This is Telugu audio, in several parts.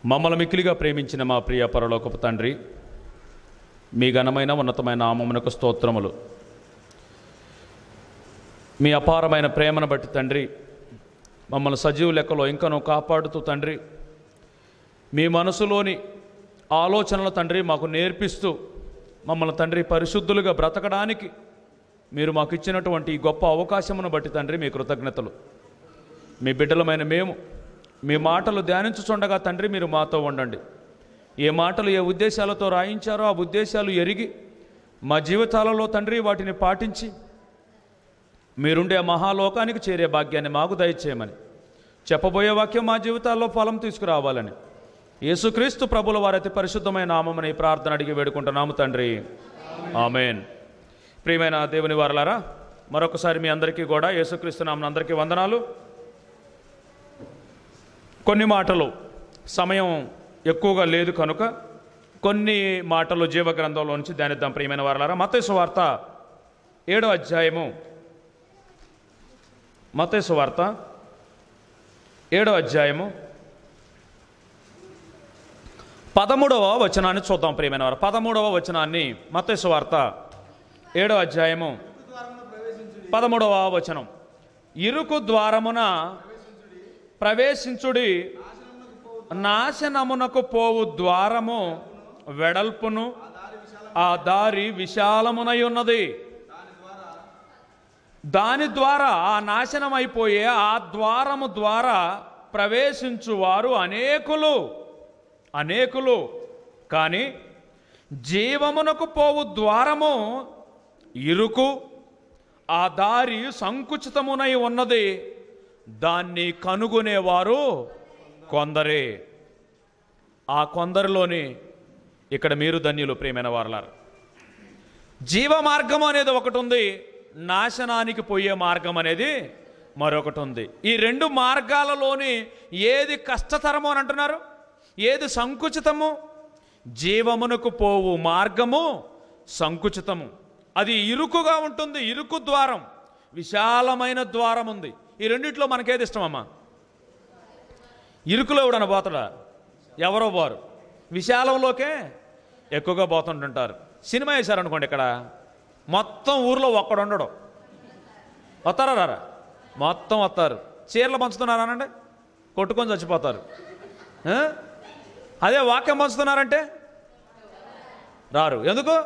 మమ్మల్ని మిక్కిలిగా ప్రేమించిన మా ప్రియ పరలోకపు తండ్రి మీ ఘనమైన ఉన్నతమైన నామమునకు స్తోత్రములు మీ అపారమైన ప్రేమను బట్టి తండ్రి మమ్మల్ని సజీవ లెక్కలో ఇంకనూ కాపాడుతూ తండ్రి మీ మనసులోని ఆలోచనలు తండ్రి మాకు నేర్పిస్తూ మమ్మల్ని తండ్రి పరిశుద్ధులుగా బ్రతకడానికి మీరు మాకు ఇచ్చినటువంటి ఈ గొప్ప అవకాశమును బట్టి తండ్రి మీ కృతజ్ఞతలు మీ బిడ్డలమైన మేము మీ మాటలు ధ్యానించుచుండగా తండ్రి మీరు మాతో ఉండండి ఏ మాటలు ఏ ఉద్దేశాలతో రాయించారో ఆ ఉద్దేశాలు ఎరిగి మా జీవితాలలో తండ్రి వాటిని పాటించి మీరుండే ఆ మహాలోకానికి చేరే భాగ్యాన్ని మాకు దయచేయమని చెప్పబోయే వాక్యం మా జీవితాల్లో ఫలం తీసుకురావాలని యేసుక్రీస్తు ప్రభుల వారి అతి పరిశుద్ధమైన నామమని ఈ ప్రార్థన అడిగి వేడుకుంటున్నాము తండ్రి ఆమెన్ ప్రియమైన దేవుని వారలారా మరొకసారి మీ అందరికీ కూడా యేసుక్రీస్తు నామన అందరికీ వందనాలు కొన్ని మాటలు సమయం ఎక్కువగా లేదు కనుక కొన్ని మాటలు జీవ గ్రంథంలో నుంచి ధ్యానిద్దాం ప్రియమైన వారలారా మతేసు వార్త ఏడో అధ్యాయము మతేసు వార్త ఏడో అధ్యాయము పదమూడవ వచనాన్ని చూద్దాం ప్రియమైన వారు పదమూడవ వచనాన్ని మతేసు వార్త ఏడో అధ్యాయము పదమూడవ వచనం ఇరుకు ద్వారమున ప్రవేశించుడి నాశనమునకు పోవు ద్వారము వెడల్పును ఆ దారి విశాలమునై ఉన్నది దాని ద్వారా ఆ నాశనం అయిపోయే ఆ ద్వారము ద్వారా ప్రవేశించువారు అనేకులు అనేకులు కానీ జీవమునకు పోవు ద్వారము ఇరుకు ఆ దారి సంకుచితమునై ఉన్నది దాన్ని కనుగొనేవారు కొందరే ఆ కొందరిలోని ఇక్కడ మీరు ధన్యులు ప్రేమైన వారలారు జీవ మార్గం అనేది ఒకటి ఉంది నాశనానికి పోయే మార్గం అనేది మరొకటి ఉంది ఈ రెండు మార్గాలలోని ఏది కష్టతరము అని అంటున్నారు ఏది సంకుచితము జీవమునకు పోవు మార్గము సంకుచితము అది ఇరుకుగా ఉంటుంది ఇరుకు ద్వారం విశాలమైన ద్వారం ఉంది ఈ రెండిట్లో మనకేది ఇష్టమమ్మా ఇరుకులో ఎవడన్నా పోతాడా ఎవరో పోరు విశాలంలోకే ఎక్కువగా పోతుంటుంటారు సినిమా వేశారనుకోండి ఇక్కడ మొత్తం ఊర్లో ఒక్కడు ఉండడు వస్తారా రారా మొత్తం వస్తారు చీరలు పంచుతున్నారానండి కొట్టుకొని చచ్చిపోతారు ఆ? అదే వాక్యం పంచుతున్నారంటే రారు ఎందుకు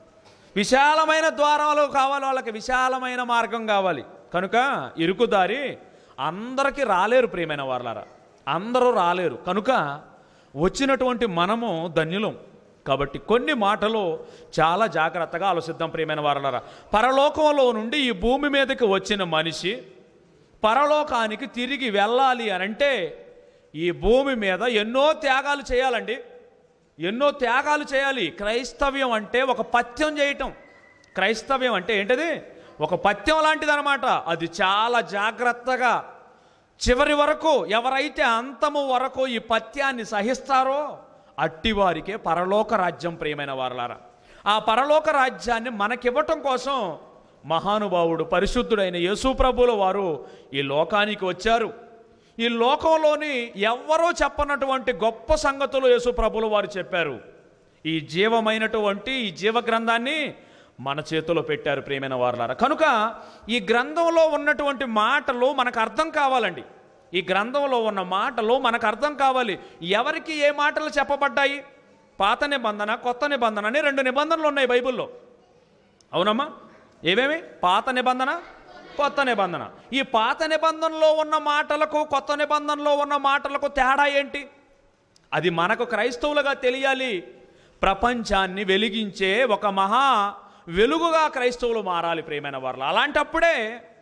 విశాలమైన ద్వారాలు కావాలి వాళ్ళకి విశాలమైన మార్గం కావాలి కనుక ఇరుకు దారి అందరికీ రాలేరు ప్రియమైన వారలారా అందరూ రాలేరు కనుక వచ్చినటువంటి మనము ధన్యులం కాబట్టి కొన్ని మాటలు చాలా జాగ్రత్తగా ఆలోచిద్దాం ప్రియమైన వారలారా పరలోకంలో నుండి ఈ భూమి మీదకి వచ్చిన మనిషి పరలోకానికి తిరిగి వెళ్ళాలి అని అంటే ఈ భూమి మీద ఎన్నో త్యాగాలు చేయాలండి ఎన్నో త్యాగాలు చేయాలి క్రైస్తవ్యం అంటే ఒక పథ్యం చేయటం క్రైస్తవ్యం అంటే ఏంటిది ఒక పథ్యం లాంటిది అనమాట అది చాలా జాగ్రత్తగా చివరి వరకు ఎవరైతే అంతము వరకు ఈ పథ్యాన్ని సహిస్తారో అట్టివారికే పరలోక రాజ్యం ప్రియమైన వారలారా ఆ పరలోక రాజ్యాన్ని మనకివ్వటం కోసం మహానుభావుడు పరిశుద్ధుడైన యేసుప్రభుల వారు ఈ లోకానికి వచ్చారు ఈ లోకంలోని ఎవ్వరూ చెప్పనటువంటి గొప్ప సంగతులు యేసుప్రభులు వారు చెప్పారు ఈ జీవమైనటువంటి ఈ జీవ గ్రంథాన్ని మన చేతిలో పెట్టారు ప్రియమైన వారలారా కనుక ఈ గ్రంథంలో ఉన్నటువంటి మాటలు మనకు అర్థం కావాలండి ఈ గ్రంథంలో ఉన్న మాటలు మనకు అర్థం కావాలి ఎవరికి ఏ మాటలు చెప్పబడ్డాయి పాత నిబంధన కొత్త నిబంధన అని రెండు నిబంధనలు ఉన్నాయి బైబిల్లో అవునమ్మా ఏమేమి పాత నిబంధన కొత్త నిబంధన ఈ పాత నిబంధనలో ఉన్న మాటలకు కొత్త నిబంధనలో ఉన్న మాటలకు తేడా ఏంటి అది మనకు క్రైస్తవులుగా తెలియాలి ప్రపంచాన్ని వెలిగించే ఒక మహా వెలుగుగా క్రైస్తవులు మారాలి ప్రియమైన వారు అలాంటప్పుడే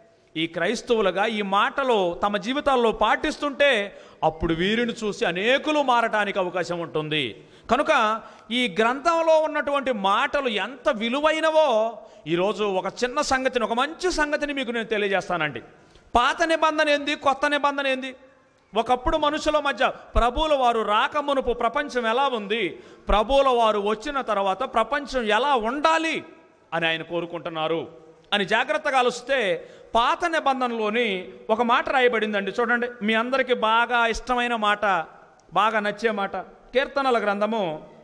ఈ క్రైస్తవులుగా ఈ మాటలు తమ జీవితాల్లో పాటిస్తుంటే అప్పుడు వీరిని చూసి అనేకులు మారటానికి అవకాశం ఉంటుంది కనుక ఈ గ్రంథంలో ఉన్నటువంటి మాటలు ఎంత విలువైనవో ఈరోజు ఒక చిన్న సంగతిని ఒక మంచి సంగతిని మీకు నేను తెలియజేస్తానండి పాత నిబంధన ఏంది కొత్త నిబంధన ఏంది ఒకప్పుడు మనుషుల మధ్య ప్రభువుల వారు రాకమునుపు ప్రపంచం ఎలా ఉంది ప్రభువుల వారు వచ్చిన తర్వాత ప్రపంచం ఎలా ఉండాలి అని ఆయన కోరుకుంటున్నారు అని జాగ్రత్తగా ఆలోచిస్తే పాత నిబంధనలోని ఒక మాట రాయబడిందండి చూడండి మీ అందరికీ బాగా ఇష్టమైన మాట బాగా నచ్చే మాట కీర్తనల గ్రంథము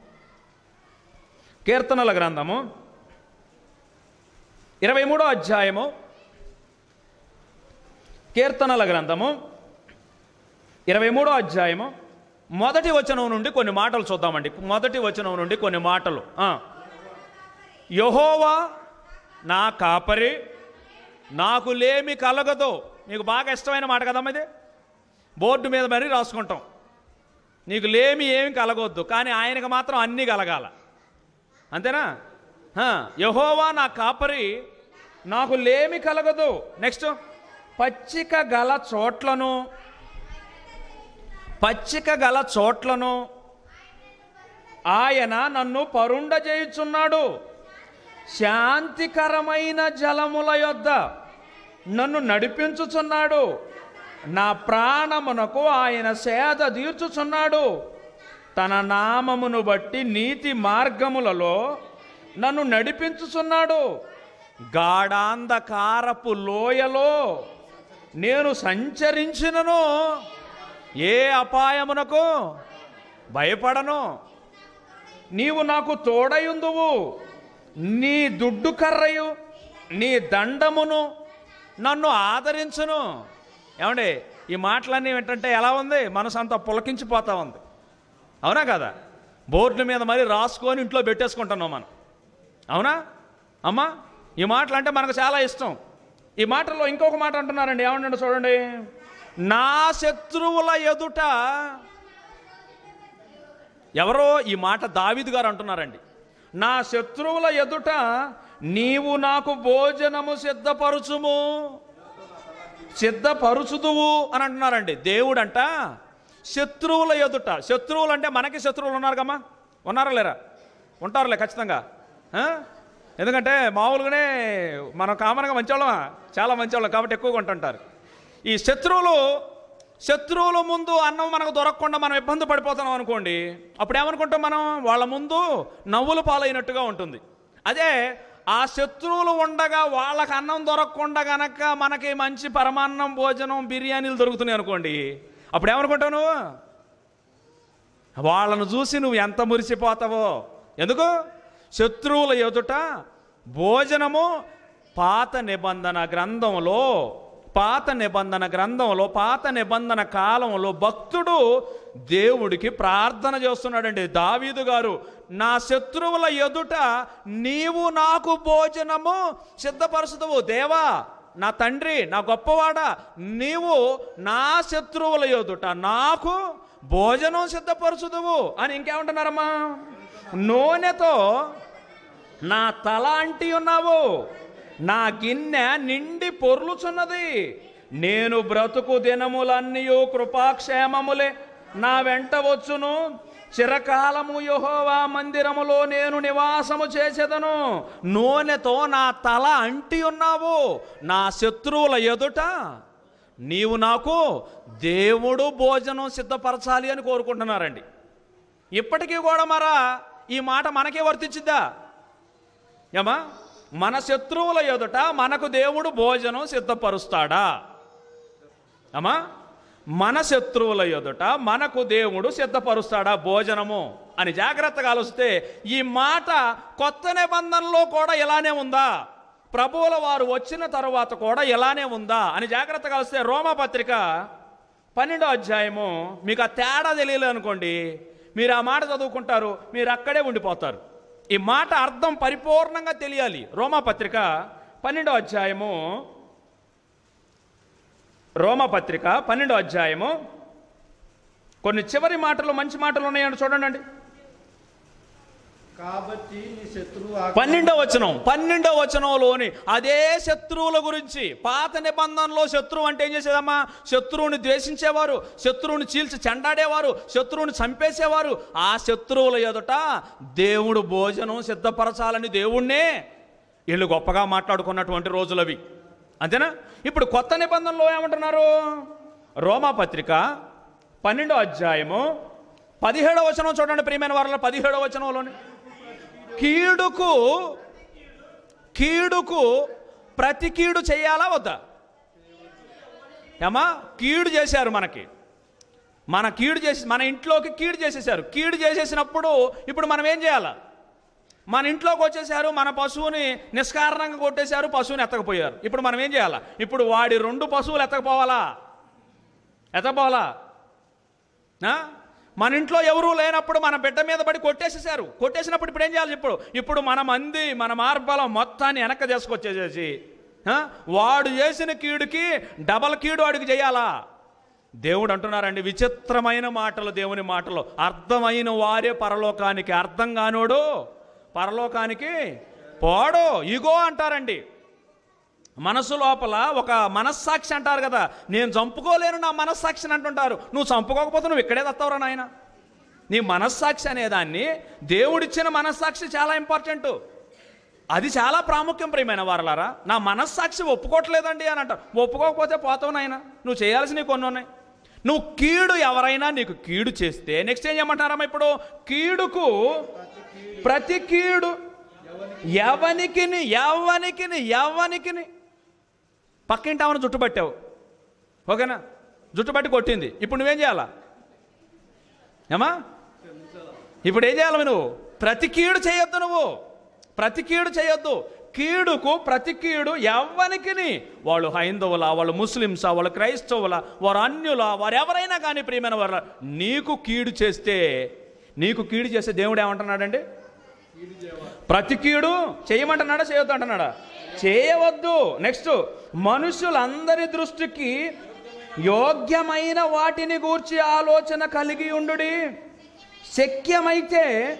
కీర్తనల గ్రంథము ఇరవై మూడో అధ్యాయము కీర్తనల గ్రంథము ఇరవై మూడో అధ్యాయము మొదటి వచనం నుండి కొన్ని మాటలు చూద్దామండి మొదటి వచనం నుండి కొన్ని మాటలు ఆ. యెహోవా నా కాపరి నాకు లేమి కలగదు మీకు బాగా ఇష్టమైన మాట కదమ్మా ఇది బోర్డు మీద మరీ రాసుకుంటాం నీకు లేమి ఏమి కలగొద్దు కానీ ఆయనకు మాత్రం అన్నీ కలగాల అంతేనా హా, యెహోవా నా కాపరి నాకు లేమి కలగదు నెక్స్ట్ పచ్చిక గల చోట్లను పచ్చిక గల చోట్లను ఆయన నన్ను పరుండజేయుచున్నాడు శాంతికరమైన జలముల యొద్ద నన్ను నడిపించుచున్నాడు నా ప్రాణమునకు ఆయన సేద తీర్చుచున్నాడు తన నామమును బట్టి నీతి మార్గములలో నన్ను నడిపించుచున్నాడు గాఢాంధకారపు లోయలో నేను సంచరించినను ఏ అపాయమునకు భయపడను నీవు నాకు తోడయుందువు నీ దుడ్డు కర్రయు నీ దండమును నన్ను ఆదరించును ఏమండి ఈ మాటలన్నీ ఏంటంటే ఎలా ఉంది మనసు అంతా పులకించిపోతా ఉంది అవునా కదా బోర్డు మీద మరి రాసుకొని ఇంట్లో పెట్టేసుకుంటున్నాం మనం అవునా అమ్మా ఈ మాటలు అంటే మనకు చాలా ఇష్టం ఈ మాటల్లో ఇంకొక మాట అంటున్నారండి ఏమంటే చూడండి నా శత్రువుల ఎదుట ఎవరో ఈ మాట దావీదు గారు అంటున్నారండి నా శత్రువుల ఎదుట నీవు నాకు భోజనము సిద్ధపరుచుము సిద్ధపరుచుదువు అని అంటున్నారండి దేవుడంట శత్రువుల ఎదుట శత్రువులు అంటే మనకి శత్రువులు ఉన్నారు కమ్మా ఉన్నారా లేరా ఉంటారులే ఖచ్చితంగా ఆ? ఎందుకంటే మామూలుగానే మనం కామన్గా మంచోళ్ళమా చాలా మంచోళ్ళం కాబట్టి ఎక్కువగా ఉంటుంటారు ఈ శత్రువులు శత్రువుల ముందు అన్నం మనకు దొరకకుండా మనం ఇబ్బంది పడిపోతున్నాం అనుకోండి అప్పుడు ఏమనుకుంటాం మనం వాళ్ళ ముందు నవ్వులు పాలైనట్టుగా ఉంటుంది అదే ఆ శత్రువులు ఉండగా వాళ్ళకి అన్నం దొరకకుండా గనక మనకి మంచి పరమాన్నం భోజనం బిర్యానీలు దొరుకుతున్నాయి అనుకోండి అప్పుడు ఏమనుకుంటావు నువ్వు వాళ్ళను చూసి నువ్వు ఎంత మురిసిపోతావో ఎందుకు శత్రువుల ఎదుట భోజనము పాత నిబంధన గ్రంథంలో పాత నిబంధన గ్రంథంలో పాత నిబంధన కాలంలో భక్తుడు దేవుడికి ప్రార్థన చేస్తున్నాడండి దావీదు గారు నా శత్రువుల ఎదుట నీవు నాకు భోజనము సిద్ధపరుచుదువు దేవా నా తండ్రి నా గొప్పవాడా నీవు నా శత్రువుల ఎదుట నాకు భోజనం సిద్ధపరచుదువు అని ఇంకేమంటున్నారమ్మా నూనెతో నా తల అంటి ఉన్నావు నా గిన్నె నిండి పొర్లుచున్నది నేను బ్రతుకు దినములన్నీ కృపాక్షేమములే నా వెంట వచ్చును చిరకాలము యెహోవా మందిరములో నేను నివాసము చేసేదను నూనెతో నా తల అంటి ఉన్నావు నా శత్రువుల ఎదుట నీవు నాకు దేవుడు భోజనం సిద్ధపరచాలి అని కోరుకుంటున్నారండి ఇప్పటికీ కూడా మరా ఈ మాట మనకే వర్తించిద్దా ఏమా మన శత్రువుల ఎదుట మనకు దేవుడు భోజనం సిద్ధపరుస్తాడా అమ్మా మన శత్రువుల ఎదుట మనకు దేవుడు సిద్ధపరుస్తాడా భోజనము అని జాగ్రత్తగా ఆలోచిస్తే ఈ మాట కొత్త నిబంధనలో కూడా ఇలానే ఉందా ప్రభువుల వారు వచ్చిన తరువాత కూడా ఇలానే ఉందా అని జాగ్రత్తగా ఆలోచిస్తే రోమపత్రిక పన్నెండో అధ్యాయము మీకు ఆ తేడా తెలియలేదు అనుకోండి మీరు ఆ మాట చదువుకుంటారు మీరు అక్కడే ఉండిపోతారు ఈ మాట అర్థం పరిపూర్ణంగా తెలియాలి రోమపత్రిక పన్నెండో అధ్యాయము రోమపత్రిక పన్నెండో అధ్యాయము కొన్ని చివరి మాటలు మంచి మాటలు ఉన్నాయండి చూడండి కాబట్టి నీ శత్రువు పన్నెండో వచనం పన్నెండో వచనంలోని అదే శత్రువుల గురించి పాత నిబంధనలో శత్రువు అంటే ఏం చేసేదమ్మా శత్రువుని ద్వేషించేవారు శత్రువుని చీల్చి చెండాడేవారు శత్రువుని చంపేసేవారు ఆ శత్రువుల ఎదుట దేవుడు భోజనం సిద్ధపరచాలని దేవుణ్ణే వీళ్ళు గొప్పగా మాట్లాడుకున్నటువంటి రోజులవి అంతేనా ఇప్పుడు కొత్త నిబంధనలో ఏమంటున్నారు రోమాపత్రిక పన్నెండో అధ్యాయము పదిహేడవ వచనం చూడండి ప్రియమైన వారిలో పదిహేడవ వచనంలోని కీడుకు కీడుకు ప్రతి కీడు చేయాలా వద్దా ఏమా కీడు చేశారు మనకి మన కీడు చేసి మన ఇంట్లోకి కీడు చేసేసారు కీడు చేసేసినప్పుడు ఇప్పుడు మనం ఏం చేయాలా మన ఇంట్లోకి వచ్చేసారు మన పశువుని నిష్కారణంగా కొట్టేశారు పశువుని ఎత్తకపోయారు ఇప్పుడు మనం ఏం చేయాలా ఇప్పుడు వాడి రెండు పశువులు ఎత్తకపోవాలా ఎత్తపోవాలా ఆ? మన ఇంట్లో ఎవరూ లేనప్పుడు మన బిడ్డ మీద పడి కొట్టేసేసారు కొట్టేసినప్పుడు ఇప్పుడు ఏం చేయాలి ఇప్పుడు ఇప్పుడు మన మంది మన మార్బలం మొత్తాన్ని వెనక్కి తీసుకొచ్చేసేసి ఆ? వాడు చేసిన కీడుకి డబల్ కీడు వాడికి చేయాలా దేవుడు అంటున్నారండి విచిత్రమైన మాటలు దేవుని మాటలు అర్థమైన వారే పరలోకానికి అర్థం కానోడు పరలోకానికి పోడు ఇగో అంటారండి మనసు లోపల ఒక మనస్సాక్షి అంటారు కదా నేను చంపుకోలేను నా మనస్సాక్షిని అంటుంటారు నువ్వు చంపుకోకపోతే నువ్వు ఇక్కడే తత్తవరా నాయన నీ మనస్సాక్షి అనేదాన్ని దేవుడిచ్చిన మనస్సాక్షి చాలా ఇంపార్టెంట్ అది చాలా ప్రాముఖ్యం ప్రియమైన వారలారా నా మనస్సాక్షి ఒప్పుకోవట్లేదండి అని అంటారు ఒప్పుకోకపోతే పోతావు నాయన నువ్వు చేయాల్సినవి కొన్ని ఉన్నాయి నువ్వు కీడు ఎవరైనా నీకు కీడు చేస్తే నెక్స్ట్ ఏం చేయమంటారమ్మా ఇప్పుడు కీడుకు ప్రతి కీడు ఎవనికిని ఎవనికిని ఎవనికిని పక్కింటి ఆమెను జుట్టుపట్టావు ఓకేనా జుట్టుపట్టి కొట్టింది ఇప్పుడు నువ్వేం చేయాలా ఏమా ఇప్పుడు ఏం చేయాలి నువ్వు ప్రతి కీడు చేయొద్దు నువ్వు ప్రతి కీడు చేయొద్దు కీడుకు ప్రతి కీడు ఎవ్వనికిని వాళ్ళు హైందవులా వాళ్ళు ముస్లిమ్సా వాళ్ళు క్రైస్తవులా వారు అన్యులా వారు ఎవరైనా కానీ ప్రియమైన వారు నీకు కీడు చేస్తే నీకు కీడు చేస్తే దేవుడు ఏమంటున్నాడండి ప్రతి కీడు చేయమంటున్నాడా చేయొద్దు అంటున్నాడా చేయవద్దు నెక్స్ట్ మనుషులందరి దృష్టికి యోగ్యమైన వాటిని గూర్చి ఆలోచన కలిగి ఉండుడి శక్యమైతే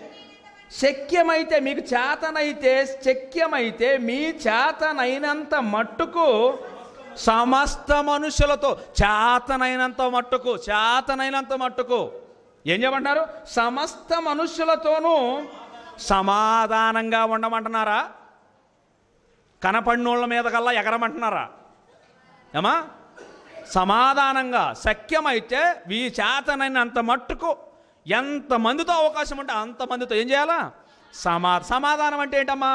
శక్యమైతే మీకు చేతనైతే శక్యమైతే మీ చేతనైనంత మట్టుకు సమస్త మనుషులతో చేతనైనంత మట్టుకు చేతనైనంత మట్టుకు ఏం చేయమంటున్నారు సమస్త మనుషులతోనూ సమాధానంగా ఉండమంటున్నారా కనపడినోళ్ళ మీద కల్లా ఎగరమంటున్నారా ఏమా సమాధానంగా శక్యమైతే ఈ చేతనైనంత మట్టుకు ఎంతమందితో అవకాశం ఉంటే అంతమందితో ఏం చేయాలా సమా సమాధానం అంటే ఏంటమ్మా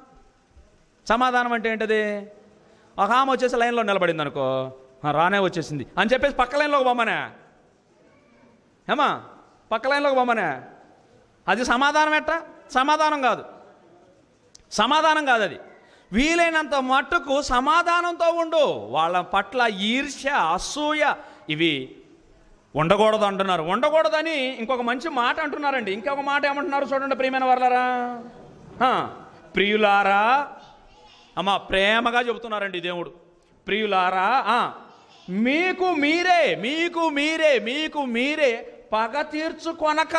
సమాధానం అంటే ఏంటది ఒక ఆమె వచ్చేసి లైన్లో నిలబడింది అనుకో "ఆ, రానే వచ్చేసింది అని చెప్పేసి పక్క లైన్లోకి పోమ్మనే ఏమా పక్క లైన్లోకి పోమ్మనే అది సమాధానం ఎట్టా సమాధానం కాదు సమాధానం కాదు అది వీలైనంత మట్టుకు సమాధానంతో ఉండు వాళ్ళ పట్ల ఈర్ష్య అసూయ ఇవి ఉండకూడదు అంటున్నారు ఉండకూడదని ఇంకొక మంచి మాట అంటున్నారండి ఇంకొక మాట ఏమంటున్నారు చూడండి ప్రియమైన వర్లరా ప్రియులారా అమ్మ ప్రేమగా చెబుతున్నారండి దేవుడు ప్రియులారా ఆ, మీకు మీరే మీకు మీరే మీకు మీరే పగ తీర్చుకొనక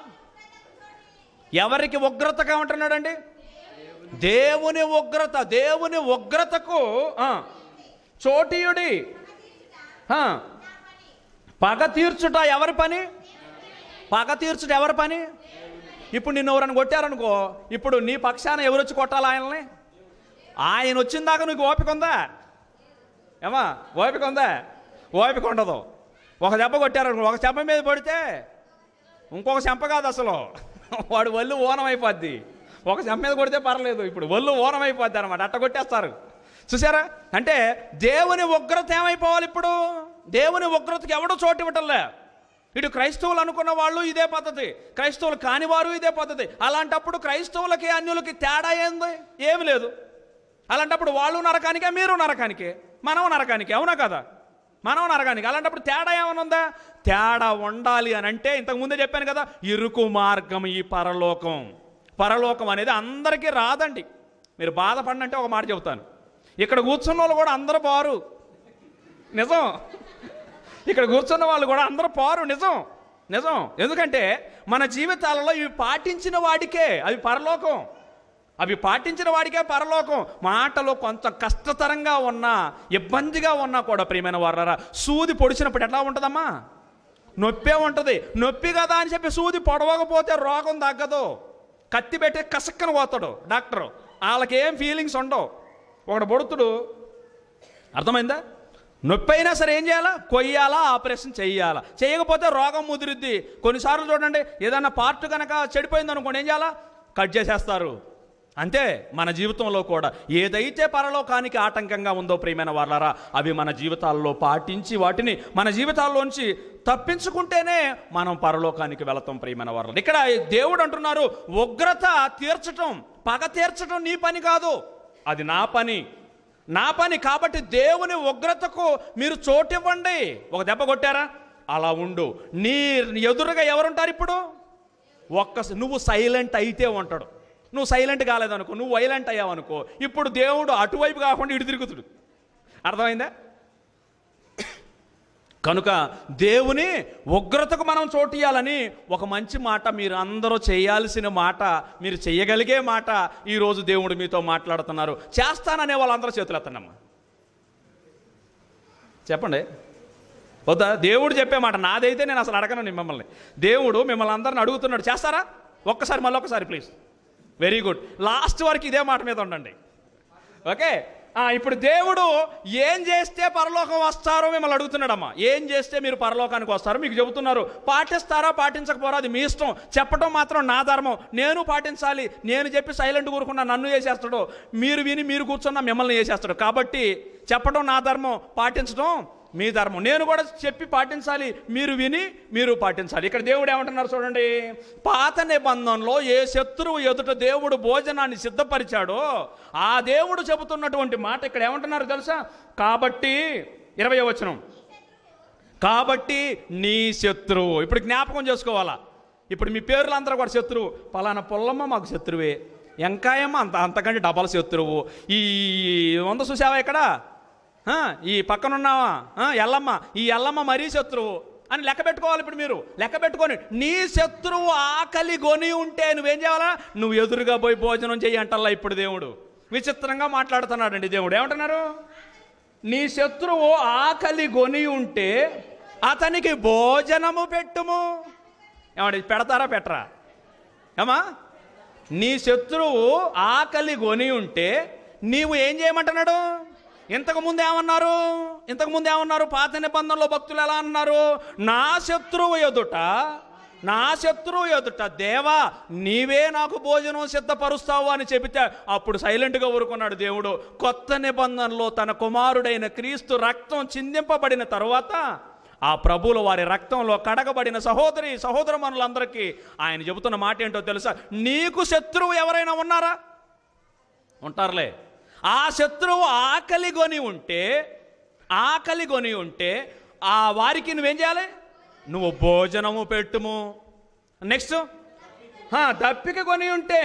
ఎవరికి ఉగ్రతగా ఉంటున్నాడండి దేవుని ఉగ్రత దేవుని ఉగ్రతకు ఆ, చోటీయుడి ఆ, పగ తీర్చుట ఎవరి పని పగ తీర్చుట ఎవరి పని ఇప్పుడు నిన్ను ఎవరైనా కొట్టారనుకో ఇప్పుడు నీ పక్షాన ఎవరు వచ్చి కొట్టాలి ఆయనని ఆయన వచ్చిన దాకా నీకు ఓపిక ఉందా ఏమా ఓపిక ఉందా ఓపిక ఉండదు ఒక దెబ్బ కొట్టారనుకో ఒక చెంప మీద పడితే ఇంకొక చెంప కాదు అసలు వాడు ఒళ్ళు ఓనం అయిపోద్ది ఒక చెంప మీద కొడితే పర్లేదు ఇప్పుడు ఒళ్ళు ఓనం అయిపోద్ది అనమాట అట్ట కొట్టేస్తారు చూసారా అంటే దేవుని ఉగ్రత ఏమైపోవాలి ఇప్పుడు దేవుని ఉగ్రతకి ఎవడో చోటు ఇవ్వటంలే ఇటు క్రైస్తవులు అనుకున్న వాళ్ళు ఇదే పద్ధతి క్రైస్తవులు కానివారు ఇదే పద్ధతి అలాంటప్పుడు క్రైస్తవులకి అన్యులకి తేడా ఏంది ఏమి లేదు అలాంటప్పుడు వాళ్ళు నరకానికే మీరు నరకానికే మనం నరకానికి అవునా కదా మనం నరకానికి అలాంటప్పుడు తేడా ఏమైనా ఉందా తేడా ఉండాలి అని అంటే ఇంతకు ముందే చెప్పాను కదా ఇరుకు మార్గం ఈ పరలోకం పరలోకం అనేది అందరికీ రాదండి మీరు బాధపడినంటే ఒక మాట చెబుతాను ఇక్కడ కూర్చున్న వాళ్ళు కూడా అందరూ పారు నిజం ఇక్కడ కూర్చున్న వాళ్ళు కూడా అందరూ పారు నిజం నిజం ఎందుకంటే మన జీవితాలలో ఇవి పాటించిన వాడికే అవి పరలోకం అవి పాటించిన వాడికే పరలోకం మాటలో కొంత కష్టతరంగా ఉన్నా ఇబ్బందిగా ఉన్నా కూడా ప్రియమైన వారరా సూది పొడిచినప్పుడు ఎట్లా ఉంటుందమ్మా నొప్పే ఉంటుంది నొప్పి కదా అని చెప్పి సూది పొడవకపోతే రోగం తగ్గదు కత్తి పెట్టి కసక్కన పోతాడు డాక్టరు వాళ్ళకి ఏం ఫీలింగ్స్ ఉండవు ఒకడు బొడుతుడు అర్థమైందా నొప్పి అయినా సరే ఏం చేయాలా కొయ్యాలా ఆపరేషన్ చెయ్యాలా చేయకపోతే రోగం ముదిరిద్ది కొన్నిసార్లు చూడండి ఏదైనా పార్ట్ కనుక చెడిపోయింది అనుకోండి ఏం చేయాలా కట్ చేసేస్తారు అంతే మన జీవితంలో కూడా ఏదైతే పరలోకానికి ఆటంకంగా ఉందో ప్రియమైన వాళ్ళారా అవి మన జీవితాల్లో పాటించి వాటిని మన జీవితాల్లోంచి తప్పించుకుంటేనే మనం పరలోకానికి వెళతాం ప్రియమైన వాళ్ళ ఇక్కడ దేవుడు అంటున్నారు ఉగ్రత తీర్చటం పగ తీర్చటం నీ పని కాదు అది నా పని నా పని కాబట్టి దేవుని ఉగ్రతకు మీరు చోటివ్వండి ఒక దెబ్బ కొట్టారా అలా ఉండు నీ ఎదురుగా ఎవరుంటారు ఇప్పుడు ఒక్క నువ్వు సైలెంట్ అయితే ఉంటాడు నువ్వు సైలెంట్ కాలేదనుకో నువ్వు వైలెంట్ అయ్యావనుకో ఇప్పుడు దేవుడు అటువైపు కాకుండా ఇటు తిరుగుతుడు అర్థమైందా కనుక దేవుని ఉగ్రతకు మనం చోటియాలని ఒక మంచి మాట మీరు అందరూ చేయాల్సిన మాట మీరు చేయగలిగే మాట ఈరోజు దేవుడు మీతో మాట్లాడుతున్నారు చేస్తాననే వాళ్ళందరూ చేతులు ఎత్తనమ్మా చెప్పండి వద్దా దేవుడు చెప్పే మాట నాదైతే నేను అసలు అడగను మిమ్మల్ని దేవుడు మిమ్మల్ని అందరిని అడుగుతున్నాడు చేస్తారా ఒక్కసారి మళ్ళీ ఒక్కసారి ప్లీజ్ వెరీ గుడ్ లాస్ట్ వరకు ఇదే మాట మీద ఉండండి ఓకే ఆ, ఇప్పుడు దేవుడు ఏం చేస్తే పరలోకం వస్తారో మిమ్మల్ని అడుగుతున్నాడమ్మా ఏం చేస్తే మీరు పరలోకానికి వస్తారో మీకు చెబుతున్నారు పాటిస్తారా పాటించకపోరా అది మీ ఇష్టం చెప్పడం మాత్రం నా ధర్మం నేను పాటించాలి నేను చెప్పి సైలెంట్ కూరుకున్నా నన్ను చేసేస్తాడు మీరు విని మీరు కూర్చున్నా మిమ్మల్ని చేసేస్తాడు కాబట్టి చెప్పడం నా ధర్మం పాటించడం మీ ధర్మం నేను కూడా చెప్పి పాటించాలి మీరు విని మీరు పాటించాలి ఇక్కడ దేవుడు ఏమంటున్నారు చూడండి పాత నిబంధనలో ఏ శత్రువు ఎదుట దేవుడు భోజనాన్ని సిద్ధపరిచాడో ఆ దేవుడు చెబుతున్నటువంటి మాట ఇక్కడ ఏమంటున్నారు తెలుసా కాబట్టి ఇరవై వచనం కాబట్టి నీ శత్రువు ఇప్పుడు జ్ఞాపకం చేసుకోవాలా ఇప్పుడు మీ పేర్లు అందరూ కూడా శత్రువు పలానా పొల్లమ్మ మాకు శత్రువే ఎంకాయమ్మ అంత అంతకంటే డబల్ శత్రువు ఈ వంద చూసావా ఇక్కడ ఆ, ఈ పక్కనున్నావా ఆ, ఎల్లమ్మ ఈ ఎల్లమ్మ మరీ శత్రువు అని లెక్క పెట్టుకోవాలి ఇప్పుడు మీరు లెక్క పెట్టుకొని నీ శత్రువు ఆకలి గొని ఉంటే నువ్వేం చేయాలా నువ్వు ఎదురుగా పోయి భోజనం చెయ్యి అంటల్లా ఇప్పుడు దేవుడు విచిత్రంగా మాట్లాడుతున్నాడండి దేవుడు ఏమంటున్నారు నీ శత్రువు ఆకలి గొని ఉంటే అతనికి భోజనము పెట్టుము ఏమండి పెడతారా పెట్టరా ఏమా నీ శత్రువు ఆకలి కొని ఉంటే నీవు ఏం చేయమంటున్నాడు ఇంతకు ముందు ఏమన్నారు ఇంతకు ముందు ఏమన్నారు పాత నిబంధనలో భక్తులు ఎలా అన్నారు నా శత్రువు ఎదుట నా శత్రువు ఎదుట దేవా నీవే నాకు భోజనం సిద్ధపరుస్తావు అని చెబితే అప్పుడు సైలెంట్గా ఊరుకున్నాడు దేవుడు కొత్త నిబంధనలో తన కుమారుడైన క్రీస్తు రక్తం చిందింపబడిన తరువాత ఆ ప్రభువుల వారి రక్తంలో కడగబడిన సహోదరి సహోదరమనులందరికీ ఆయన చెబుతున్న మాట ఏంటో తెలుసా నీకు శత్రువు ఎవరైనా ఉన్నారా ఉంటారులే ఆ శత్రువు ఆకలి కొని ఉంటే ఆకలి కొని ఉంటే ఆ వారికి నువ్వేం చేయాలి నువ్వు భోజనము పెట్టుము నెక్స్ట్ దప్పిక కొని ఉంటే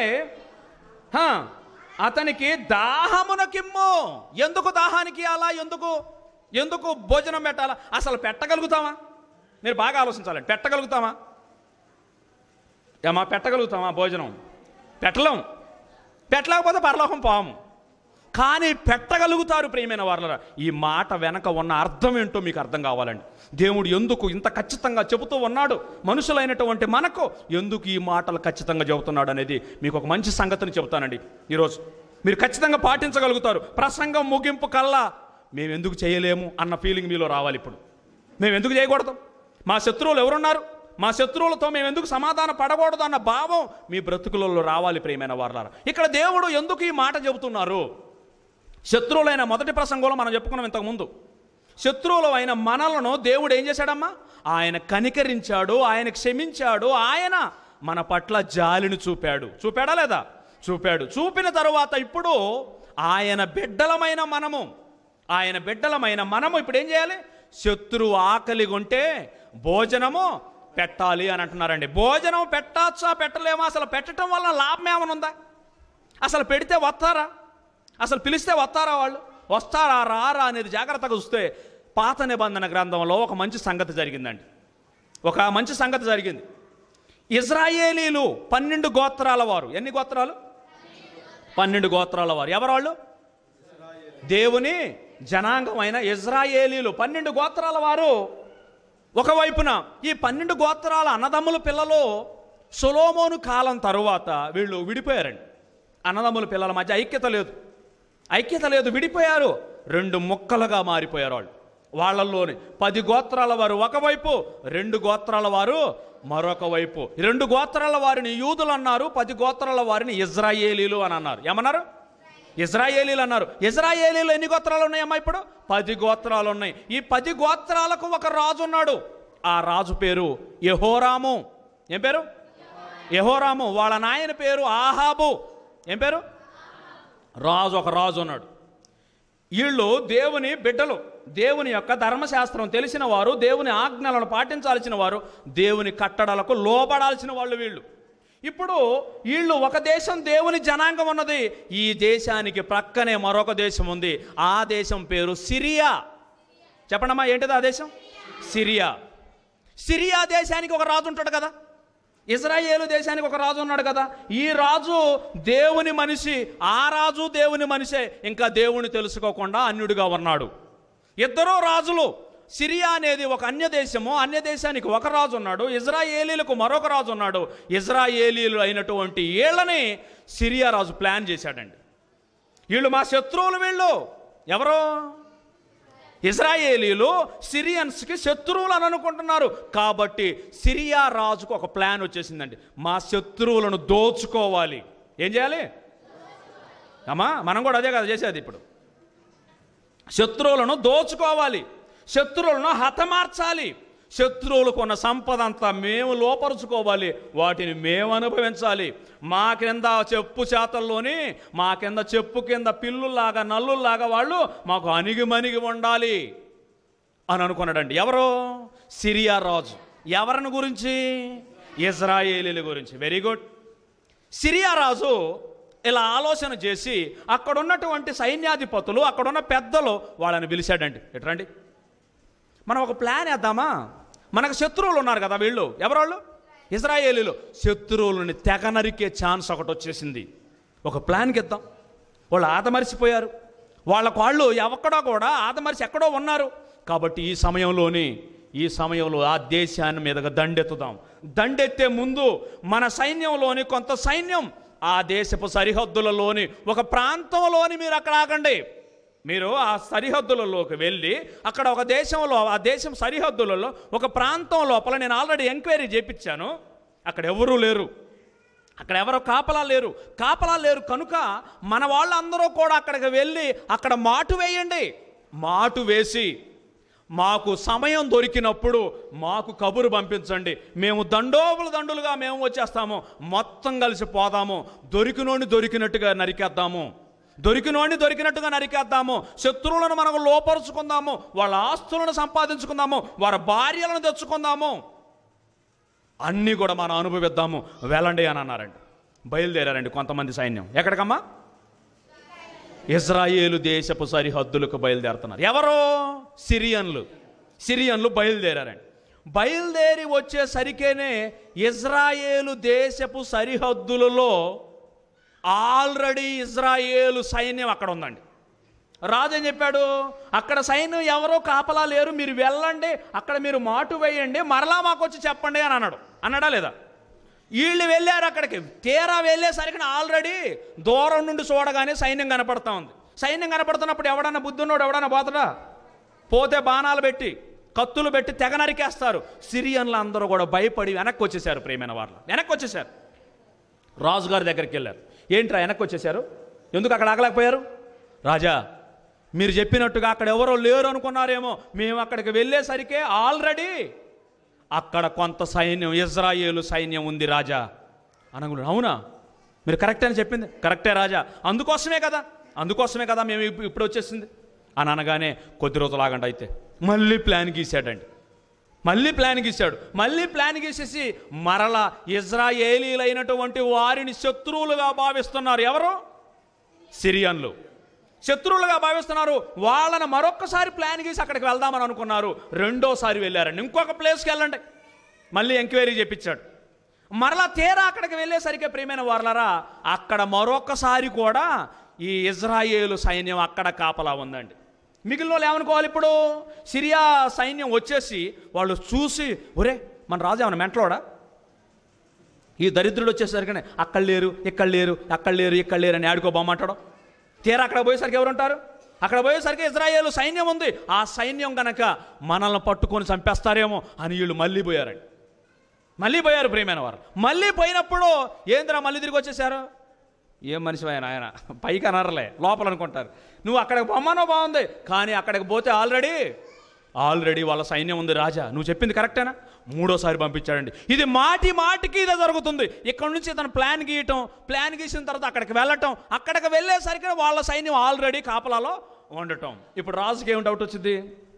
హా, అతనికి దాహమునకిమ్ము ఎందుకు దాహానికి అలా ఎందుకు ఎందుకు భోజనం పెట్టాలా అసలు పెట్టగలుగుతామా మీరు బాగా ఆలోచించాలండి పెట్టగలుగుతామా ఏమా పెట్టగలుగుతామా భోజనం పెట్టలేం పెట్టలేకపోతే పరలోకం పాము కానీ పెట్టగలుగుతారు ప్రియమైన వాళ్ళ ఈ మాట వెనక ఉన్న అర్థం ఏంటో మీకు అర్థం కావాలండి దేవుడు ఎందుకు ఇంత ఖచ్చితంగా చెబుతూ ఉన్నాడు మనుషులైనటువంటి మనకు ఎందుకు ఈ మాటలు ఖచ్చితంగా చెబుతున్నాడు అనేది మీకు ఒక మంచి సంగతిని చెబుతానండి ఈరోజు మీరు ఖచ్చితంగా పాటించగలుగుతారు ప్రసంగం ముగింపు కల్లా మేము ఎందుకు చేయలేము అన్న ఫీలింగ్ మీలో రావాలి ఇప్పుడు మేము ఎందుకు చేయకూడదు మా శత్రువులు ఎవరున్నారు మా శత్రువులతో మేము ఎందుకు సమాధాన పడకూడదు అన్న భావం మీ బ్రతుకులలో రావాలి ప్రియమైన వారలారా ఇక్కడ దేవుడు ఎందుకు ఈ మాట చెబుతున్నారు శత్రువులైన మొదటి ప్రసంగంలో మనం చెప్పుకున్నాం ఇంతకుముందు శత్రువులు అయిన మనలను దేవుడు ఏం చేశాడమ్మా ఆయన కనికరించాడు ఆయన క్షమించాడు ఆయన మన పట్ల జాలిని చూపాడు చూపాడా లేదా చూపాడు చూపిన తరువాత ఇప్పుడు ఆయన బిడ్డలమైన మనము ఆయన బిడ్డలమైన మనము ఇప్పుడు ఏం చేయాలి శత్రువు ఆకలి ఉంటే భోజనము పెట్టాలి అని అంటున్నారండి భోజనం పెట్టచ్చా పెట్టలేమా అసలు పెట్టడం వల్ల లాభం ఏమైనా ఉందా అసలు పెడితే వస్తారా అసలు పిలిస్తే వస్తారా వాళ్ళు వస్తారా రారా అనేది జాగ్రత్తగా చూస్తే పాత నిబంధన గ్రంథంలో ఒక మంచి సంగతి జరిగిందండి ఒక మంచి సంగతి జరిగింది ఇజ్రాయేలీలు పన్నెండు గోత్రాల వారు ఎన్ని గోత్రాలు పన్నెండు గోత్రాల వారు ఎవరు వాళ్ళు దేవుని జనాంగమైన ఇజ్రాయేలీలు పన్నెండు గోత్రాల వారు ఒకవైపున ఈ పన్నెండు గోత్రాల అన్నదమ్ముల పిల్లలు సొలోమోను కాలం తరువాత వీళ్ళు విడిపోయారండి అన్నదమ్ముల పిల్లల మధ్య ఐక్యత లేదు ఐక్యత లేదు విడిపోయారు రెండు ముక్కలుగా మారిపోయారు వాళ్ళు వాళ్ళల్లోని పది గోత్రాల వారు ఒకవైపు రెండు గోత్రాల వారు మరొక వైపు ఈ రెండు గోత్రాల వారిని యూదులు అన్నారు పది గోత్రాల వారిని ఇజ్రాయేలీలు అని అన్నారు ఏమన్నారు ఇజ్రాయేలీలు అన్నారు ఇజ్రాయేలీలు ఎన్ని గోత్రాలు ఉన్నాయమ్మా ఇప్పుడు పది గోత్రాలు ఉన్నాయి ఈ పది గోత్రాలకు ఒక రాజు ఉన్నాడు ఆ రాజు పేరు యహోరాము ఏం పేరు యహోరాము వాళ్ళ నాయన పేరు ఆహాబు ఏం పేరు రాజు ఒక రాజు ఉన్నాడు వీళ్ళు దేవుని బిడ్డలు దేవుని యొక్క ధర్మశాస్త్రం తెలిసిన వారు దేవుని ఆజ్ఞలను పాటించాల్సిన వారు దేవుని కట్టడలకు లోబడాల్సిన వాళ్ళు వీళ్ళు ఇప్పుడు వీళ్ళు ఒక దేశం దేవుని జనాంగం ఉన్నది ఈ దేశానికి ప్రక్కనే మరొక దేశం ఉంది ఆ దేశం పేరు సిరియా చెప్పండమ్మా ఏంటిది ఆ దేశం సిరియా సిరియా దేశానికి ఒక రాజు ఉంటాడు కదా ఇజ్రాయేలు దేశానికి ఒక రాజు ఉన్నాడు కదా ఈ రాజు దేవుని మనిషి ఆ రాజు దేవుని మనిషే ఇంకా దేవుని తెలుసుకోకుండా అన్యుడిగా ఉన్నాడు ఇద్దరు రాజులు సిరియా అనేది ఒక అన్య దేశము అన్య దేశానికి ఒక రాజు ఉన్నాడు ఇజ్రాయేలీలకు మరొక రాజు ఉన్నాడు ఇజ్రాయేలీలు అయినటువంటి వీళ్ళని సిరియా రాజు ప్లాన్ చేశాడండి వీళ్ళు మా శత్రువులు వీళ్ళు ఎవరు ఇజ్రాయేలీలు సిరియన్స్కి శత్రువులు అని అనుకుంటున్నారు కాబట్టి సిరియా రాజుకు ఒక ప్లాన్ వచ్చేసిందండి మా శత్రువులను దోచుకోవాలి ఏం చేయాలి అమ్మా మనం కూడా అదే కదా చేసేది ఇప్పుడు శత్రువులను దోచుకోవాలి శత్రువులను హతమార్చాలి శత్రువులకు ఉన్న సంపద అంతా మేము లోపరుచుకోవాలి వాటిని మేము అనుభవించాలి మా కింద చెప్పు చేతల్లోని మా కింద చెప్పు కింద పిల్లుల్లాగా నల్లుల్లాగా వాళ్ళు మాకు అణిగి మణిగి ఉండాలి అని అనుకున్నాడండి ఎవరు సిరియా రాజు ఎవరిని గురించి ఇజ్రాయేలీల గురించి వెరీ గుడ్ సిరియా రాజు ఇలా ఆలోచన చేసి అక్కడ ఉన్నటువంటి సైన్యాధిపతులు అక్కడున్న పెద్దలు వాళ్ళని పిలిచాడండి ఎట్రండి మనం ఒక ప్లాన్ వేద్దామా మనకు శత్రువులు ఉన్నారు కదా వీళ్ళు ఎవరోళ్ళు ఇజ్రాయేలీలు శత్రువులని తెగ నరికే ఛాన్స్ ఒకటి వచ్చేసింది ఒక ప్లాన్కి ఇద్దాం వాళ్ళు ఆదమరిచిపోయారు వాళ్ళకు వాళ్ళు ఎక్కడో కూడా ఆదమరిచి ఎక్కడో ఉన్నారు కాబట్టి ఈ సమయంలోని ఈ సమయంలో ఆ దేశాన్ని మీదగా దండెత్తుదాం దండెత్తే ముందు మన సైన్యంలోని కొంత సైన్యం ఆ దేశపు సరిహద్దులలోని ఒక ప్రాంతంలోని మీరు అక్కడ ఆగండి మీరు ఆ సరిహద్దులలోకి వెళ్ళి అక్కడ ఒక దేశంలో ఆ దేశం సరిహద్దులలో ఒక ప్రాంతం లోపల నేను ఆల్రెడీ ఎంక్వైరీ చేపించాను అక్కడ ఎవరూ లేరు అక్కడ ఎవరో కాపలా లేరు కాపలా లేరు కనుక మన వాళ్ళందరూ కూడా అక్కడికి వెళ్ళి అక్కడ మాటు వేయండి మాటు వేసి మాకు సమయం దొరికినప్పుడు మాకు కబురు పంపించండి మేము దండోపులు దండులుగా మేము వచ్చేస్తాము మొత్తం కలిసి పోదాము దొరికినోని దొరికినట్టుగా నరికేద్దాము దొరికినోడిని దొరికినట్టుగా నరికేద్దాము శత్రువులను మనం లోపరుచుకుందాము వాళ్ళ ఆస్తులను సంపాదించుకుందాము వారి భార్యలను తెచ్చుకుందాము అన్నీ కూడా మనం అనుభవిద్దాము వెళ్ళండి అని అన్నారండి బయలుదేరారండి కొంతమంది సైన్యం ఎక్కడికమ్మా ఇజ్రాయేలు దేశపు సరిహద్దులకు బయలుదేరుతున్నారు ఎవరో సిరియన్లు సిరియన్లు బయలుదేరారండి బయలుదేరి వచ్చేసరికేనే ఇజ్రాయేలు దేశపు సరిహద్దులలో ఆల్రెడీ ఇజ్రాయేలు సైన్యం అక్కడ ఉందండి రాజు ఏం చెప్పాడు అక్కడ సైన్యం ఎవరో కాపలా లేరు మీరు వెళ్ళండి అక్కడ మీరు మాటు వేయండి మరలా మాకు వచ్చి చెప్పండి అని అన్నాడు అన్నాడా లేదా వీళ్ళు వెళ్ళారు అక్కడికి తీరా వెళ్ళేసరికి ఆల్రెడీ దూరం నుండి చూడగానే సైన్యం కనపడతా ఉంది సైన్యం కనపడుతున్నప్పుడు ఎవడన్నా బుద్ధున్నోడు ఎవడన్నా పోతాడా పోతే బాణాలు పెట్టి కత్తులు పెట్టి తెగ నరికేస్తారు సిరియన్లు అందరూ కూడా భయపడి వెనక్కి వచ్చేసారు ప్రేమైన వాళ్ళు వెనక్కి వచ్చేసారు రాజుగారి దగ్గరికి వెళ్ళారు ఏంట్రా వెనక్కి వచ్చేసారు ఎందుకు అక్కడ ఆగలేకపోయారు రాజా మీరు చెప్పినట్టుగా అక్కడ ఎవరో లేరు అనుకున్నారేమో మేము అక్కడికి వెళ్ళేసరికే ఆల్రెడీ అక్కడ కొంత సైన్యం ఇజ్రాయేలు సైన్యం ఉంది రాజా అనగుడు అవునా మీరు కరెక్ట్ అని చెప్పింది కరెక్టే రాజా అందుకోసమే కదా అందుకోసమే కదా మేము ఇప్పు- ఇప్పుడు వచ్చేసింది అని అనగానే కొద్ది రోజులు ఆగండి అయితే మళ్ళీ ప్లాన్ గీసాడండి మళ్ళీ ప్లాన్ గీశాడు మళ్ళీ ప్లాన్ గీసేసి మరల ఇజ్రాయేలీలైనటువంటి వారిని శత్రువులుగా భావిస్తున్నారు ఎవరు సిరియన్లు శత్రువులుగా భావిస్తున్నారు వాళ్ళని మరొక్కసారి ప్లాన్ గీసి అక్కడికి వెళ్దామని అనుకున్నారు రెండోసారి వెళ్ళారండి ఇంకొక ప్లేస్కి వెళ్ళండి మళ్ళీ ఎంక్వైరీ చేపించాడు మరలా తీరా అక్కడికి వెళ్ళేసరికి ప్రియమైన వారలరా అక్కడ మరొకసారి కూడా ఈ ఇజ్రాయేలు సైన్యం అక్కడ కాపలా ఉందండి మిగిలిన వాళ్ళు ఏమనుకోవాలి ఇప్పుడు సిరియా సైన్యం వచ్చేసి వాళ్ళు చూసి ఒరే మన రాజు ఏమన్నా మెంటలోడా ఈ దరిద్రుడు వచ్చేసరికి అక్కడ లేరు ఇక్కడ లేరు అక్కడ లేరు ఇక్కడ లేరు అని ఆడుకోబోమంటాడు తీరా అక్కడ పోయేసరికి ఎవరు ఉంటారు అక్కడ పోయేసరికి ఇజ్రాయేలు సైన్యం ఉంది ఆ సైన్యం గనక మనల్ని పట్టుకొని చంపేస్తారేమో అని వీళ్ళు మళ్ళీ పోయారండి మళ్ళీ పోయారు ప్రియమైన వారు మళ్ళీ పోయినప్పుడు ఏంద్రా మళ్ళీ తిరిగి వచ్చేసారు ఏం మనిషి ఆయన ఆయన పైకి అనర్లే లోపల అనుకుంటారు నువ్వు అక్కడికి పొమ్మనో బాగుంది కానీ అక్కడికి పోతే ఆల్రెడీ ఆల్రెడీ వాళ్ళ సైన్యం ఉంది రాజా నువ్వు చెప్పింది కరెక్టేనా మూడోసారి పంపించాడండి ఇది మాటి మాటికి ఇదే జరుగుతుంది ఇక్కడ నుంచి తన ప్లాన్ గీయటం ప్లాన్ గీసిన తర్వాత అక్కడికి వెళ్ళటం అక్కడికి వెళ్ళేసరికి వాళ్ళ సైన్యం ఆల్రెడీ కాపలాలో ఉండటం ఇప్పుడు రాజుకి ఏం డౌట్ వచ్చింది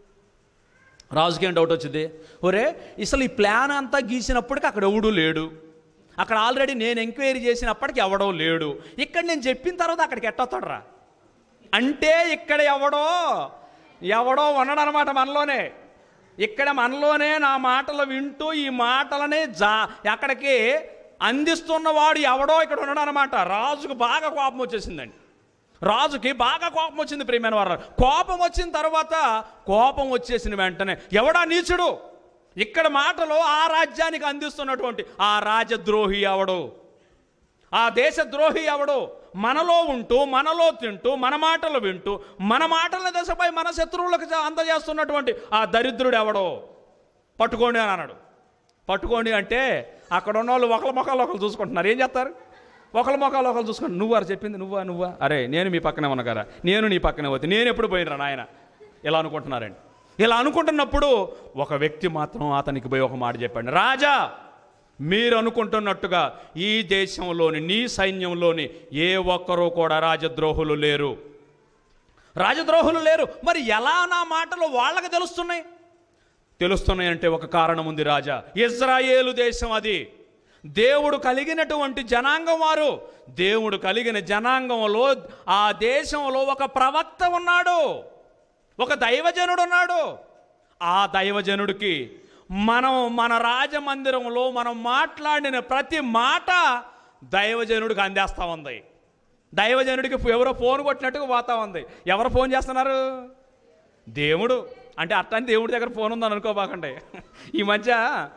రాజుకి ఏం డౌట్ వచ్చింది ఒరే అసలు ఈ ప్లాన్ అంతా గీసినప్పటికి అక్కడ ఎవడూ లేడు అక్కడ ఆల్రెడీ నేను ఎంక్వైరీ చేసినప్పటికి ఎవడో లేడు ఇక్కడ నేను చెప్పిన తర్వాత అక్కడికి ఎట్టొస్తాడరా అంటే ఇక్కడ ఎవడో ఎవడో ఉన్నాడనమాట మనలోనే ఇక్కడ మనలోనే నా మాటలు వింటూ ఈ మాటలనే జా అక్కడికి అందిస్తున్నవాడు ఎవడో ఇక్కడ ఉన్నాడనమాట రాజుకు బాగా కోపం వచ్చేసిందండి రాజుకి బాగా కోపం వచ్చింది ప్రియమైన వారు కోపం వచ్చిన తర్వాత కోపం వచ్చేసిన వెంటనే ఎవడా నీచుడు ఇక్కడ మాటలు ఆ రాజ్యానికి అందిస్తున్నటువంటి ఆ రాజద్రోహి ఎవడు ఆ దేశద్రోహి ఎవడు మనలో ఉంటూ మనలో తింటూ మన మాటలు వింటూ మన మాటల దశపై మన శత్రువులకు చ- అందజేస్తున్నటువంటి ఆ దరిద్రుడు ఎవడో పట్టుకోండి అని అన్నాడు పట్టుకోండి అంటే అక్కడ ఉన్న వాళ్ళు ఒకళ్ళ మొక్కలు ఒకళ్ళు చూసుకుంటున్నారు ఏం చేస్తారు ఒకళ్ళ మొక్కలు ఒకళ్ళు చూసుకుంటారు నువ్వు అని చెప్పింది నువ్వా నువ్వా అరే నేను మీ పక్కనే ఉన్నా కదా నేను నీ పక్కనే పోతే నేను ఎప్పుడు పోయినరా నాయన ఇలా అనుకుంటున్నారండి ఇలా అనుకుంటున్నప్పుడు ఒక వ్యక్తి మాత్రం అతనికి పోయి ఒక మాట చెప్పండి రాజా మీరు అనుకుంటున్నట్టుగా ఈ దేశంలోని నీ సైన్యంలోని ఏ ఒక్కరూ కూడా రాజద్రోహులు లేరు రాజద్రోహులు లేరు మరి ఎలా నా మాటలు వాళ్ళకి తెలుస్తున్నాయి తెలుస్తున్నాయి అంటే ఒక కారణం ఉంది రాజా ఇజ్రాయేలు దేశం అది దేవుడు కలిగినటువంటి జనాంగం వారు దేవుడు కలిగిన జనాంగంలో ఆ దేశంలో ఒక ప్రవక్త ఉన్నాడు ఒక దైవజనుడు ఉన్నాడు ఆ దైవజనుడికి మనం మన రాజమందిరంలో మనం మాట్లాడిన ప్రతి మాట దైవజనుడికి అందేస్తా ఉంది దైవజనుడికి ఎవరో ఫోన్ కొట్టినట్టుగా పోతా ఉంది ఎవరు ఫోన్ చేస్తున్నారు దేవుడు అంటే అట్లని దేవుడి దగ్గర ఫోన్ ఉందని అనుకోబాకండి ఈ మధ్య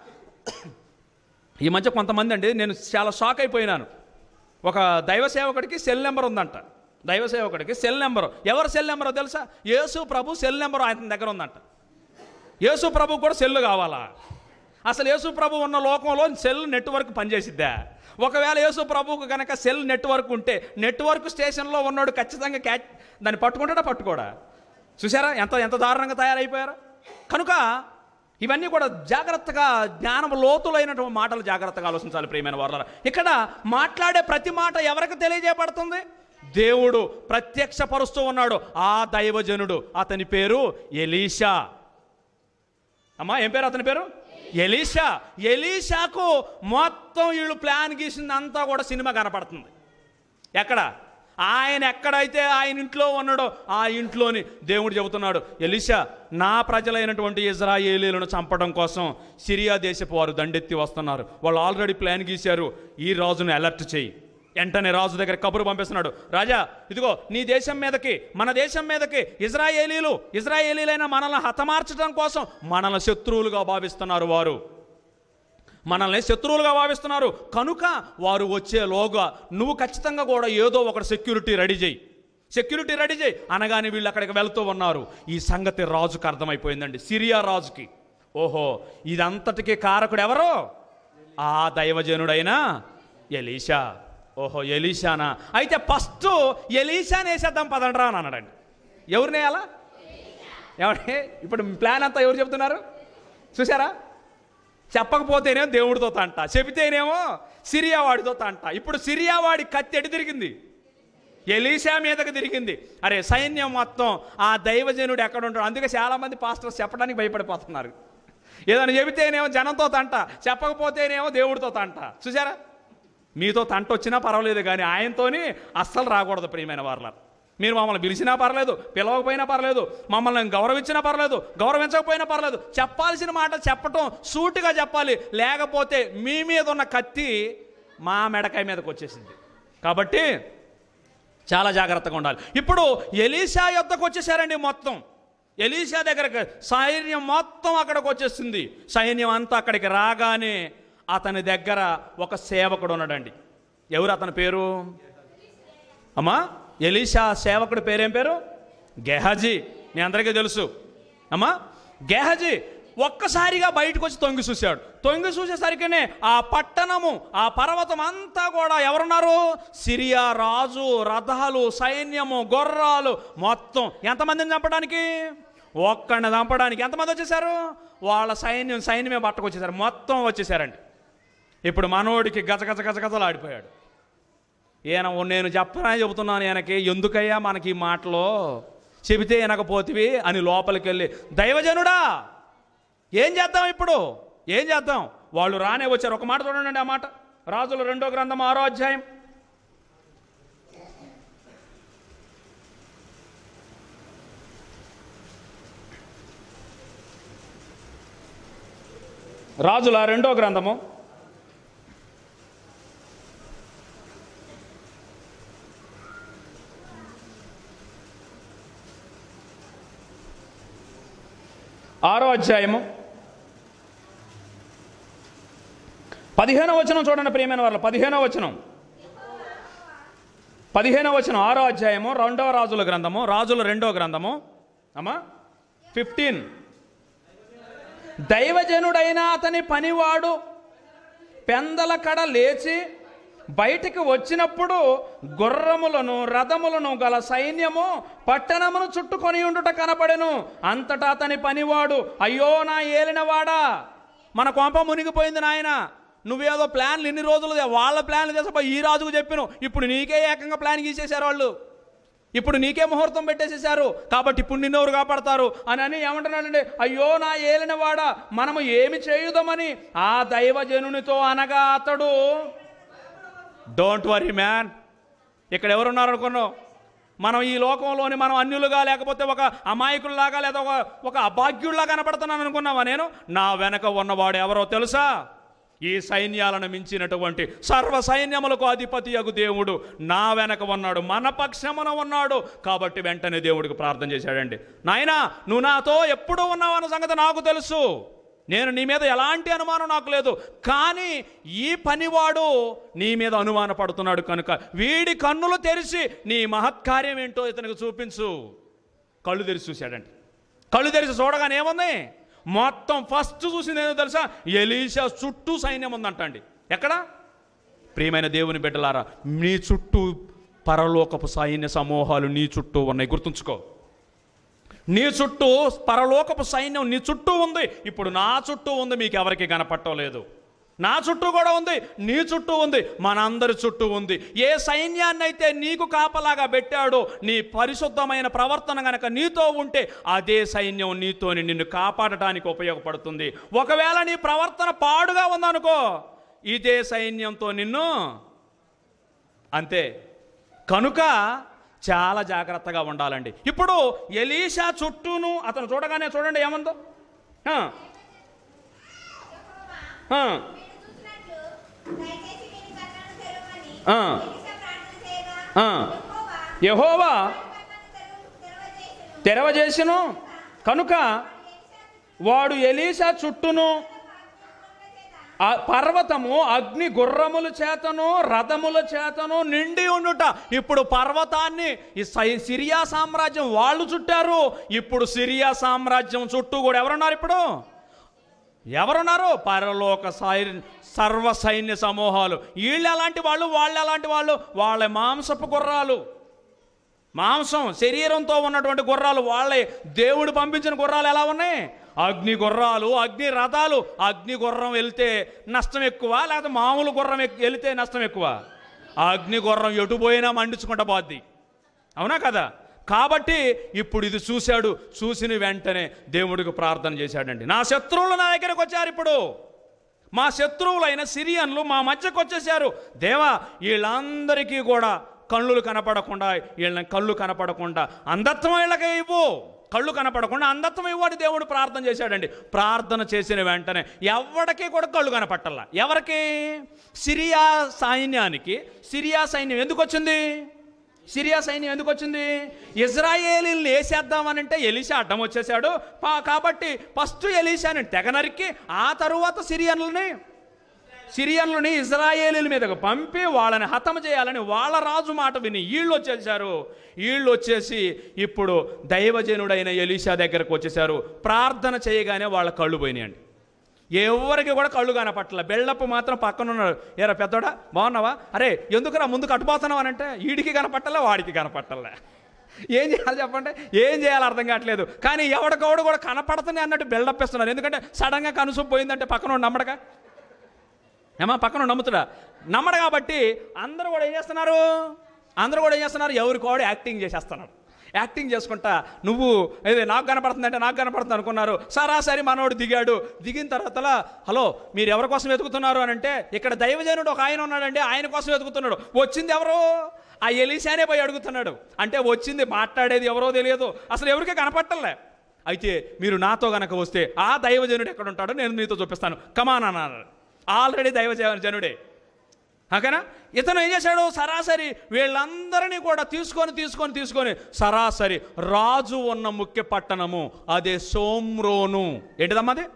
ఈ మధ్య కొంతమంది అండి నేను చాలా షాక్ అయిపోయినాను ఒక దైవ సేవకుడికి సెల్ నెంబర్ ఉందంట దైవ సేవకుడికి సెల్ నెంబర్ ఎవరు సెల్ నెంబరో తెలుసా యేసు ప్రభు సెల్ నెంబర్ ఆయన దగ్గర ఉందంట యేసు ప్రభు కూడా సెల్ కావాలా అసలు యేసు ప్రభు ఉన్న లోకంలో సెల్ నెట్వర్క్ పనిచేసిద్దా ఒకవేళ యేసు ప్రభువుకు కనుక సెల్ నెట్వర్క్ ఉంటే నెట్వర్క్ స్టేషన్లో ఉన్నాడు ఖచ్చితంగా క్యాచ్ దాన్ని పట్టుకుంటాడా పట్టుకోడా చూసారా ఎంత ఎంత దారుణంగా తయారైపోయారా కనుక ఇవన్నీ కూడా జాగ్రత్తగా జ్ఞానం లోతులైనటువంటి మాటలు జాగ్రత్తగా ఆలోచించాలి ప్రియమైన వారు ఇక్కడ మాట్లాడే ప్రతి మాట ఎవరికి తెలియజేయబడుతుంది దేవుడు ప్రత్యక్షపరుస్తూ ఉన్నాడు ఆ దైవజనుడు అతని పేరు ఎలీషా అమ్మా ఏం పేరు అతని పేరు ఎలీషా ఎలీషాకు మొత్తం వీళ్ళు ప్లాన్ గీసింది అంతా కూడా సినిమా కనపడుతుంది ఎక్కడ ఆయన ఎక్కడైతే ఆయన ఇంట్లో ఉన్నాడో ఆ ఇంట్లోని దేవుడు చెబుతున్నాడు ఎలిషా నా ప్రజలైనటువంటి ఇజ్రాయేలీలను చంపడం కోసం సిరియా దేశపు వారు దండెత్తి వస్తున్నారు వాళ్ళు ఆల్రెడీ ప్లాన్ గీశారు ఈ రాజును అలర్ట్ చేయి వెంటనే రాజు దగ్గర కబురు పంపిస్తున్నాడు రాజా ఇదిగో నీ దేశం మీదకి మన దేశం మీదకి ఇజ్రాయేలీలు ఇజ్రాయేలీలైన మనల్ని హతమార్చడం కోసం మనల్ని శత్రువులుగా భావిస్తున్నారు వారు మనల్ని శత్రువులుగా భావిస్తున్నారు కనుక వారు వచ్చేలోగా నువ్వు ఖచ్చితంగా కూడా ఏదో ఒకటి సెక్యూరిటీ రెడీ చేయి సెక్యూరిటీ రెడీ చేయి అనగానే వీళ్ళు అక్కడికి వెళ్తూ ఉన్నారు ఈ సంగతి రాజుకు అర్థమైపోయిందండి సిరియా రాజుకి ఓహో ఇదంతటికి కారకుడు ఎవరు ఆ దైవజనుడైన ఎలీషా ఓహో ఎలీషానా అయితే ఫస్ట్ ఎలీషాని వేసేద్దాం పదండ్రా అని అన్నాడండి ఎవరిని వేయాలా ఏమంటే ఇప్పుడు ప్లాన్ అంతా ఎవరు చెప్తున్నారు చూసారా చెప్పకపోతేనేమో దేవుడితో తంట చెబితేనేమో సిరియా వాడితో తంట ఇప్పుడు సిరియా వాడి కత్తి ఎటు తిరిగింది ఎలీషా మీదకి తిరిగింది అరే సైన్యం మొత్తం ఆ దైవజనుడు ఎక్కడ ఉంటాడు అందుకే చాలామంది పాస్టర్స్ చెప్పడానికి భయపడిపోతున్నారు ఏదైనా చెబితేనేమో జనంతో తంట చెప్పకపోతేనేమో దేవుడితో తంట చూసారా మీతో తంట వచ్చినా పర్వాలేదు కానీ ఆయనతోని అస్సలు రాకూడదు ప్రియమైన వార్ల మీరు మమ్మల్ని పిలిచినా పర్లేదు పిలవకపోయినా పర్లేదు మమ్మల్ని గౌరవించినా పర్లేదు గౌరవించకపోయినా పర్లేదు చెప్పాల్సిన మాట చెప్పటం సూటిగా చెప్పాలి లేకపోతే మీ మీద ఉన్న కత్తి మా మెడకాయ మీదకి వచ్చేసింది కాబట్టి చాలా జాగ్రత్తగా ఉండాలి ఇప్పుడు ఎలీషా యొద్దకు వచ్చేసారండి మొత్తం ఎలీషా దగ్గరకు సైన్యం మొత్తం అక్కడికి వచ్చేసింది సైన్యం అంతా అక్కడికి రాగానే అతని దగ్గర ఒక సేవకుడు ఉన్నాడండి ఎవరు అతని పేరు అమ్మా ఎలీషా సేవకుడి పేరేం పేరు గెహజీ మీ అందరికీ తెలుసు అమ్మా గెహజీ ఒక్కసారిగా బయటకు వచ్చి తొంగి చూశాడు తొంగి చూసేసరికినే ఆ పట్టణము ఆ పర్వతం అంతా కూడా ఎవరున్నారు సిరియా రాజు రథాలు సైన్యము గుర్రాలు మొత్తం ఎంతమందిని చంపడానికి ఒక్కడిని చంపడానికి ఎంతమంది వచ్చేసారు వాళ్ళ సైన్యం సైన్యమే పట్టుకొచ్చేసారు మొత్తం వచ్చేసారండి ఇప్పుడు మనోడికి గజగజ గజగజలు ఆడిపోయాడు ఈయన నేను చెప్పనే చెబుతున్నాను ఈయనకి ఎందుకయ్యా మనకి ఈ మాటలో చెబితే వినకపోతివి అని లోపలికి వెళ్ళి దైవజనుడా ఏం చేద్దాం ఇప్పుడు ఏం చేద్దాం వాళ్ళు రానే వచ్చారు ఒక మాట చూడండి ఆ మాట రాజుల రెండో గ్రంథం ఆరో అధ్యాయం రాజుల రెండో గ్రంథము ఆరో అధ్యాయము పదిహేనో వచనం చూడండి ప్రియమైన వాళ్ళు పదిహేనో వచనం పదిహేనో వచనం ఆరో అధ్యాయము రెండవ రాజుల గ్రంథము రాజుల రెండో గ్రంథము అమ్మా ఫిఫ్టీన్ దైవజనుడైన అతని పనివాడు పెందల కడ లేచి బయటికి వచ్చినప్పుడు గుర్రములను రథములను గల సైన్యము పట్టణమును చుట్టుకొని ఉండుట కనపడెను అంతటా అతని పనివాడు అయ్యో నా ఏలినవాడా మన కొంప మునిగిపోయింది నాయన నువ్వేదో ప్లాన్లు ఎన్ని రోజులు వాళ్ళ ప్లాన్లు చేసా ఈ రాజుకు చెప్పిను ఇప్పుడు నీకే ఏకంగా ప్లాన్ గీసేశారు వాళ్ళు ఇప్పుడు నీకే ముహూర్తం పెట్టేసేశారు కాబట్టి ఇప్పుడు నిన్నెవరు కాపాడతారు అని అని ఏమంటున్నాడండి అయ్యో నా ఏలినవాడా మనము ఏమి చేయుదామని ఆ దైవజనునితో అనగా అతడు డోంట్ వరీ మ్యాన్ ఇక్కడ ఎవరున్నారు అనుకున్నావు మనం ఈ లోకంలోని మనం అన్యులుగా లేకపోతే ఒక అమాయకుల్లాగా లేదా ఒక ఒక అభాగ్యుల్లా కనపడుతున్నాను అనుకున్నావా నేను నా వెనక ఉన్నవాడు ఎవరో తెలుసా ఈ సైన్యాలను మించినటువంటి సర్వ సైన్యములకు అధిపతి అగు దేవుడు నా వెనక ఉన్నాడు మన పక్షమున ఉన్నాడు కాబట్టి వెంటనే దేవుడికి ప్రార్థన చేశాడండి నాయనా నువ్వు నాతో ఎప్పుడూ ఉన్నావు అన్న సంగతి నాకు తెలుసు నేను నీ మీద ఎలాంటి అనుమానం నాకు లేదు కానీ ఈ పనివాడు నీ మీద అనుమాన పడుతున్నాడు కనుక వీడి కన్నులు తెరిచి నీ మహత్కార్యం ఏంటో ఇతనికి చూపించు కళ్ళు తెరిచి చూశాడండి కళ్ళు తెరిచి చూడగానే ఏముంది మొత్తం ఫస్ట్ చూసింది ఏదో తెలుసా ఎలీషా చుట్టూ సైన్యం ఉందంటండి ఎక్కడ ప్రియమైన దేవుని బిడ్డలారా నీ చుట్టూ పరలోకపు సైన్య సమూహాలు నీ చుట్టూ ఉన్నాయి గుర్తుంచుకో నీ చుట్టూ పరలోకపు సైన్యం నీ చుట్టూ ఉంది ఇప్పుడు నా చుట్టూ ఉంది మీకు ఎవరికి కనపట్టం లేదు నా చుట్టూ కూడా ఉంది నీ చుట్టూ ఉంది మనందరి చుట్టూ ఉంది ఏ సైన్యాన్ని అయితే నీకు కాపలాగా పెట్టాడో నీ పరిశుద్ధమైన ప్రవర్తన గనక నీతో ఉంటే అదే సైన్యం నీతోని నిన్ను కాపాడటానికి ఉపయోగపడుతుంది ఒకవేళ నీ ప్రవర్తన పాడుగా ఉందనుకో ఇదే సైన్యంతో నిన్ను అంతే కనుక చాలా జాగ్రత్తగా ఉండాలండి ఇప్పుడు ఎలీషా చుట్టూను అతను చూడగానే చూడండి ఏమందో ఆ. ఆ. ఆ. ఆ. యెహోవా తెరవజేసును కనుక వాడు ఎలీషా చుట్టూను ఆ పర్వతము అగ్ని గుర్రముల చేతను రథముల చేతను నిండి ఉండుట ఇప్పుడు పర్వతాన్ని ఈ సై- సిరియా సామ్రాజ్యం వాళ్ళు చుట్టారు ఇప్పుడు సిరియా సామ్రాజ్యం చుట్టూ కూడా ఎవరున్నారు ఇప్పుడు ఎవరున్నారు పరలోక సై సర్వ సైన్య సమూహాలు వీళ్ళు ఎలాంటి వాళ్ళు వాళ్ళు ఎలాంటి వాళ్ళు వాళ్ళ మాంసపు గుర్రాలు మాంసం శరీరంతో ఉన్నటువంటి గుర్రాలు వాళ్ళే దేవుడు పంపించిన గుర్రాలు ఎలా ఉన్నాయి అగ్ని గుర్రాలు అగ్ని రథాలు అగ్ని గుర్రం వెళ్తే నష్టం ఎక్కువ లేకపోతే మామూలు గుర్రం ఎక్- వెళితే నష్టం ఎక్కువ ఆ అగ్ని గుర్రం ఎటు పోయినా మండించుకుంటా పోద్ది అవునా కదా కాబట్టి ఇప్పుడు ఇది చూశాడు చూసిన వెంటనే దేవుడికి ప్రార్థన చేశాడండి నా శత్రువులు నా దగ్గరకు వచ్చారు ఇప్పుడు మా శత్రువులైన సిరియన్లు మా మధ్యకు వచ్చేసారు దేవా వీళ్ళందరికీ కూడా కళ్ళు కనపడకుండా వీళ్ళని కళ్ళు కనపడకుండా అంధత్వం వీళ్ళకే ఇవ్వు కళ్ళు కనపడకుండా అంధత్వం ఇవ్వని దేవుడు ప్రార్థన చేశాడండి ప్రార్థన చేసిన వెంటనే ఎవరికి కూడా కళ్ళు కనపట్టల్లా ఎవరికి సిరియా సైన్యానికి సిరియా సైన్యం ఎందుకు వచ్చింది సిరియా సైన్యం ఎందుకు వచ్చింది ఇజ్రాయేలీల్ని వేసేద్దామనంటే ఎలీషా అడ్డం వచ్చేసాడు పా- కాబట్టి ఫస్ట్ ఎలీషాని తెగ నరికి ఆ తరువాత సిరియన్లని సిరియన్లని ఇజ్రాయేలీల మీదకు పంపి వాళ్ళని హతం చేయాలని వాళ్ళ రాజు మాట విని వీళ్ళు వచ్చేసారు వీళ్ళు వచ్చేసి ఇప్పుడు దైవజనుడైన ఎలీషా దగ్గరకు వచ్చేసారు ప్రార్థన చేయగానే వాళ్ళ కళ్ళు పోయినాయండి ఎవరికి కూడా కళ్ళు కనపట్ల బెళ్ళప్పు మాత్రం పక్కన ఉన్నాడు ఏరా పెద్దోడా బాగున్నావా అరే ఎందుకురా ముందు కట్టుపోతున్నావు అని అంటే వీడికి కనపట్టలే వాడికి కనపట్టలే ఏం చేయాలి చెప్పండి ఏం చేయాలి అర్థం కావట్లేదు కానీ ఎవడికవడు కూడా కనపడుతుంది అన్నట్టు బిల్డప్ ఇస్తున్నారు ఎందుకంటే సడన్గా కనుసు పోయిందంటే పక్కన నమ్మడగా ఏమా పక్కన నమ్ముతుడా నమ్మడు కాబట్టి అందరూ కూడా ఏం చేస్తున్నారు అందరూ కూడా ఏం చేస్తున్నారు ఎవరికోడు యాక్టింగ్ చేసేస్తున్నారు యాక్టింగ్ చేసుకుంటా నువ్వు ఏదే నాకు కనపడుతుందంటే నాకు కనపడుతుంది అనుకున్నారు సరాసరి మనోడు దిగాడు దిగిన తర్వాత హలో మీరు ఎవరి కోసం వెతుకుతున్నారు అని అంటే ఇక్కడ దైవజనుడు ఒక ఆయన ఉన్నాడండి ఆయన కోసం వెతుకుతున్నాడు వచ్చింది ఎవరు ఆ ఎలీశానే పోయి అడుగుతున్నాడు అంటే వచ్చింది మాట్లాడేది ఎవరో తెలియదు అసలు ఎవరికీ కనపట్టలే అయితే మీరు నాతో గనక వస్తే ఆ దైవజనుడు ఎక్కడ ఉంటాడో నేను మీతో చూపిస్తాను కమాన్ అన్నారు ఆల్రెడీ దైవ జనుడే ఓకేనా ఇతను ఏం చేశాడు సరాసరి వీళ్ళందరినీ కూడా తీసుకొని తీసుకొని తీసుకొని సరాసరి రాజు ఉన్న ముఖ్య పట్టణము అదే సోమ్రోను ఏంటిదమ్మా అది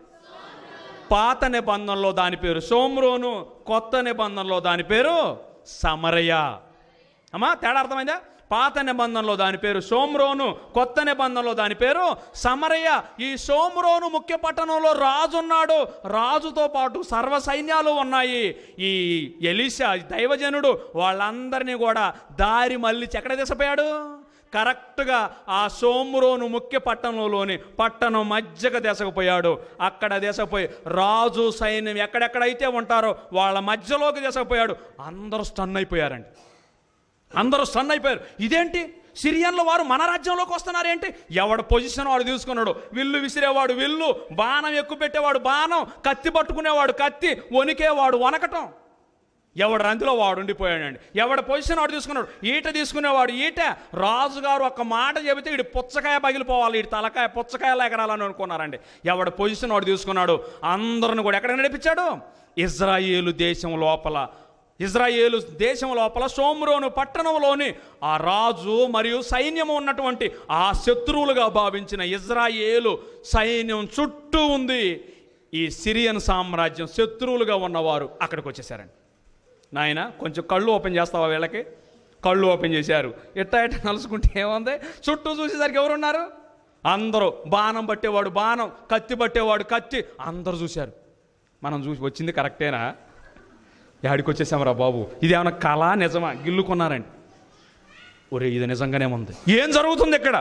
పాత నిబంధనలో దాని పేరు సోమ్రోను కొత్త నిబంధనలో దాని పేరు సమరయ అమ్మా తేడా అర్థమైందా పాత నిబంధనలో దాని పేరు సోమ్రోను కొత్త నిబంధనలో దాని పేరు సమరయ్య ఈ సోమ్రోను ముఖ్య పట్టణంలో రాజు ఉన్నాడు రాజుతో పాటు సర్వ సైన్యాలు ఉన్నాయి ఈ ఎలిషా దైవజనుడు వాళ్ళందరినీ కూడా దారి మళ్ళీ ఎక్కడ తీసపోయాడు కరెక్ట్గా ఆ సోమురోను ముఖ్య పట్టణంలోని పట్టణం మధ్యకు దేశకపోయాడు అక్కడ దేశపోయి రాజు సైన్యం ఎక్కడెక్కడైతే ఉంటారో వాళ్ళ మధ్యలోకి దేశకపోయాడు అందరూ స్టన్ అయిపోయారండి అందరూ స్టన్ అయిపోయారు ఇదేంటి సిరియన్ల వారు మన రాజ్యంలోకి వస్తున్నారేంటి ఎవడ పొజిషన్ వాడు తీసుకున్నాడు విల్లు విసిరేవాడు విల్లు బాణం ఎక్కువ పెట్టేవాడు బాణం కత్తి పట్టుకునేవాడు కత్తి వణికేవాడు వనకటం ఎవడు రంతిలో వాడు ఉండిపోయాడండి ఎవడ పొజిషన్ వాడు తీసుకున్నాడు ఈట తీసుకునేవాడు ఈట రాజుగారు ఒక్క మాట చెబితే ఇటు పుచ్చకాయ పగిలిపోవాలి ఇటు తలకాయ పుచ్చకాయలు ఎగరాలని అనుకున్నారండి ఎవడ పొజిషన్ వాడు తీసుకున్నాడు అందరిని కూడా ఎక్కడ నడిపించాడు ఇజ్రాయేలు దేశం లోపల ఇజ్రాయేలు దేశం లోపల సోమ్రోను పట్టణంలోని ఆ రాజు మరియు సైన్యము ఉన్నటువంటి ఆ శత్రువులుగా భావించిన ఇజ్రాయేలు సైన్యం చుట్టూ ఉంది ఈ సిరియన్ సామ్రాజ్యం శత్రువులుగా ఉన్నవారు అక్కడికి వచ్చేసారండి నాయన కొంచెం కళ్ళు ఓపెన్ చేస్తావా వీళ్ళకి కళ్ళు ఓపెన్ చేశారు ఎట్ట ఎట్ట నలుసుకుంటే ఏముంది చుట్టూ చూసేసరికి ఎవరున్నారు అందరూ బాణం పట్టేవాడు బాణం కత్తి పట్టేవాడు కత్తి అందరూ చూశారు మనం చూసి వచ్చింది కరెక్టేనా యాడికి వచ్చేసామరా బాబు ఇది ఏమైనా కళ నిజమా గిల్లుకున్నారండి ఒరే ఇది నిజంగానే ఉంది ఏం జరుగుతుంది ఇక్కడ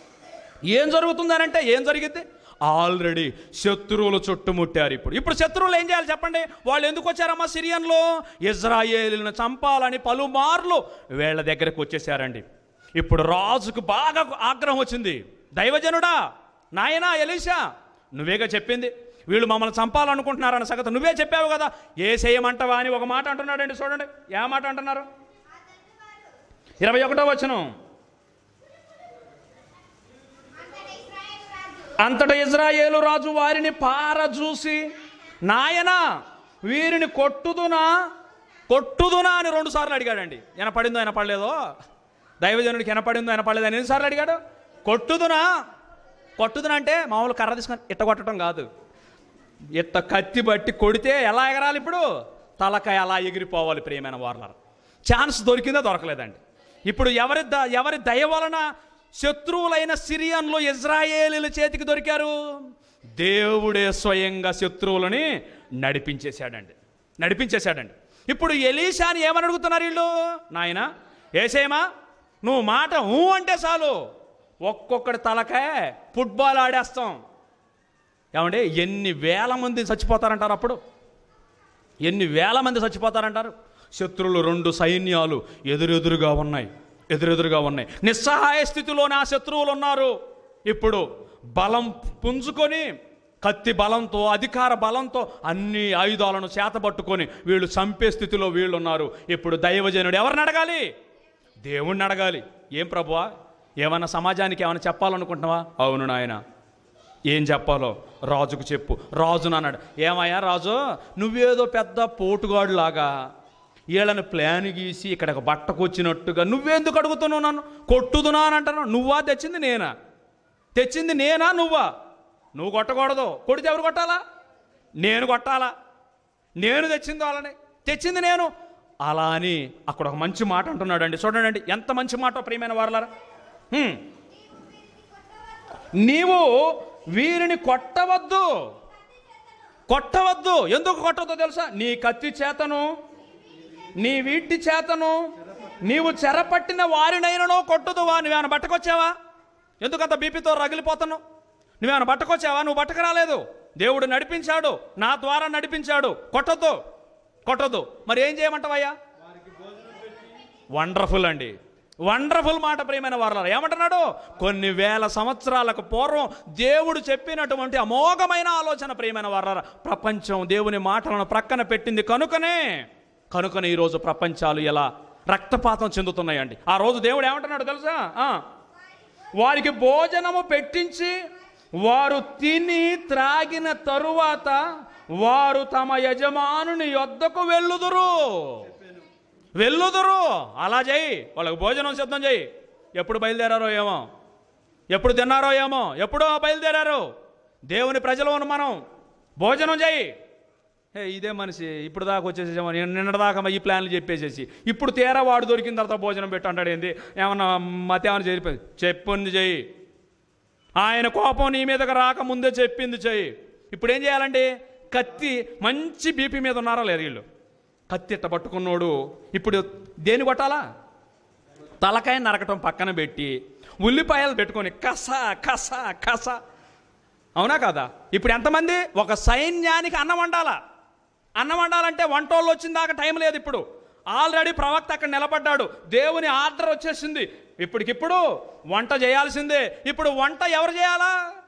ఏం జరుగుతుంది అని అంటే ఏం జరిగింది ఆల్రెడీ శత్రువులు చుట్టుముట్టారు ఇప్పుడు ఇప్పుడు శత్రువులు ఏం చేయాలి చెప్పండి వాళ్ళు ఎందుకు వచ్చారమ్మా సిరియన్లో ఇజ్రాయేలులను చంపాలని పలుమార్లు వీళ్ళ దగ్గరకు వచ్చేసారండి ఇప్పుడు రాజుకు బాగా ఆగ్రహం వచ్చింది దైవజనుడా నాయనా ఎలీషా నువ్వేగా చెప్పింది వీళ్ళు మమ్మల్ని చంపాలనుకుంటున్నారన్న సంగతి నువ్వే చెప్పావు కదా ఏ చేయమంటావా అని ఒక మాట అంటున్నాడండి చూడండి ఏ మాట అంటున్నారు ఇరవై ఒకటో వచనం అంతట ఇజ్రాయేలు రాజు వారిని పారజూసి నాయనా వీరిని కొట్టుదునా కొట్టుదునా అని రెండు సార్లు అడిగాడండి వినపడిందో వినపడలేదో దైవజనుడికి వినపడిందో వినపడలేదో అని ఎన్నిసార్లు అడిగాడు కొట్టుదునా కొట్టుదునా అంటే మామూలు కర్ర తీసుకొని ఇట్ట కొట్టడం కాదు ఇట్ట కత్తి బట్టి కొడితే ఎలా ఎగరాలి ఇప్పుడు తలకాయ ఎలా ఎగిరిపోవాలి ప్రియమైన వార్లర్ ఛాన్స్ దొరికిందో దొరకలేదండి ఇప్పుడు ఎవరి ద ఎవరి దయ వలన శత్రువులైన సిరియన్లు ఇజ్రాయేలీల చేతికి దొరికారు దేవుడే స్వయంగా శత్రువులని నడిపించేశాడండి నడిపించేశాడండి ఇప్పుడు ఎలీషాని ఏమని అడుగుతున్నారు వీళ్ళు నాయన ఏసేమా నువ్వు మాట ఊ అంటే చాలు ఒక్కొక్కడి తలకాయ ఫుట్బాల్ ఆడేస్తాం ఏమంటే ఎన్ని వేల మంది చచ్చిపోతారంటారు అప్పుడు ఎన్ని వేల మంది చచ్చిపోతారంటారు శత్రువులు రెండు సైన్యాలు ఎదురెదురుగా ఉన్నాయి ఎదురెదురుగా ఉన్నాయి నిస్సహాయ స్థితిలో నా శత్రువులు ఉన్నారు ఇప్పుడు బలం పుంజుకొని కత్తి బలంతో అధికార బలంతో అన్ని ఆయుధాలను చేతబట్టుకొని వీళ్ళు చంపే స్థితిలో వీళ్ళు ఉన్నారు ఇప్పుడు దైవజనుడు ఎవరిని అడగాలి దేవుణ్ణి అడగాలి ఏం ప్రభువా ఏమన్నా సమాజానికి ఏమైనా చెప్పాలనుకుంటున్నావా అవును నాయన ఏం చెప్పాలో రాజుకు చెప్పు రాజును అన్నాడు ఏమయ్యా రాజు నువ్వేదో పెద్ద పోటుగాడులాగా వీళ్ళని ప్లాన్ గీసి ఇక్కడ ఒక బట్టకు వచ్చినట్టుగా నువ్వెందుకు అడుగుతున్నావు నన్ను కొట్టుదునా అని అంటున్నావు నువ్వా తెచ్చింది నేనా తెచ్చింది నేనా నువ్వా నువ్వు కొట్టకూడదు కొడితే ఎవరు కొట్టాలా నేను కొట్టాలా నేను తెచ్చింది వాళ్ళని తెచ్చింది నేను అలా అని అక్కడ ఒక మంచి మాట అంటున్నాడు అండి చూడండి అండి ఎంత మంచి మాట ప్రియమైన వారలారా హ్మ్. నీవు వీరిని కొట్టవద్దు కొట్టవద్దు ఎందుకు కొట్టవద్దో తెలుసా నీ కత్తి చేతను నీ వీటి చేతను నీవు చెరపట్టిన వారినైనను కొట్టుదు వా నువ్వేమైనా బట్టకొచ్చావా ఎందుకంత బీపీతో రగిలిపోతున్నావు నువ్వేమైనా బట్టకొచ్చావా నువ్వు బట్టకు రాలేదు దేవుడు నడిపించాడు నా ద్వారా నడిపించాడు కొట్టొద్దు కొట్టొద్దు మరి ఏం చేయమంటావయ్యా వండర్ఫుల్ అండి వండర్ఫుల్ మాట ప్రియమైన వారలారా ఏమంటున్నాడు కొన్ని వేల సంవత్సరాలకు పూర్వం దేవుడు చెప్పినటువంటి అమోఘమైన ఆలోచన ప్రియమైన వారలారా ప్రపంచం దేవుని మాటలను ప్రక్కన పెట్టింది కనుకనే కనుకనే ఈరోజు ప్రపంచాలు ఎలా రక్తపాతం చెందుతున్నాయండి ఆ రోజు దేవుడు ఏమంటున్నాడు తెలుసా ఆ, వారికి భోజనము పెట్టించి వారు తిని త్రాగిన తరువాత వారు తమ యజమానుని యొద్దకు వెళ్ళుదురు వెళ్ళుదురు అలా చేయి వాళ్ళకి భోజనం సిద్ధం చేయి ఎప్పుడు బయలుదేరారో ఏమో ఎప్పుడు తిన్నారో ఏమో ఎప్పుడో బయలుదేరారు దేవుని ప్రజలు ఉన్న మనం భోజనం చేయి ఏ ఇదే మనిషి ఇప్పుడు దాకా వచ్చేసేమో నిన్న దాకా ఈ ప్లాన్లు చెప్పేసేసి ఇప్పుడు తీరా వాడు దొరికిన తర్వాత భోజనం పెట్టు అంటాడు ఏంది ఏమన్నా మత ఏమన్నా చేరిపోయి చెప్పింది చెయ్యి ఆయన కోపం నీ మీదకి రాక ముందే చెప్పింది చెయ్యి ఇప్పుడు ఏం చేయాలండి కత్తి మంచి బీపీ మీద ఉన్నారా లేరు వీళ్ళు కత్తి ఇట్ట పట్టుకున్నోడు ఇప్పుడు దేని కొట్టాలా తలకాయ నరకటం పక్కన పెట్టి ఉల్లిపాయలు పెట్టుకొని కస కస కస అవునా కదా ఇప్పుడు ఎంతమంది ఒక సైన్యానికి అన్నం వండాలా అన్నం వండాలంటే వంటోళ్ళు వచ్చిన దాకా టైం లేదు ఇప్పుడు ఆల్రెడీ ప్రవక్త అక్కడ నిలబడ్డాడు దేవుని ఆర్డర్ వచ్చేసింది ఇప్పటికిప్పుడు వంట చేయాల్సిందే ఇప్పుడు వంట ఎవరు చేయాలా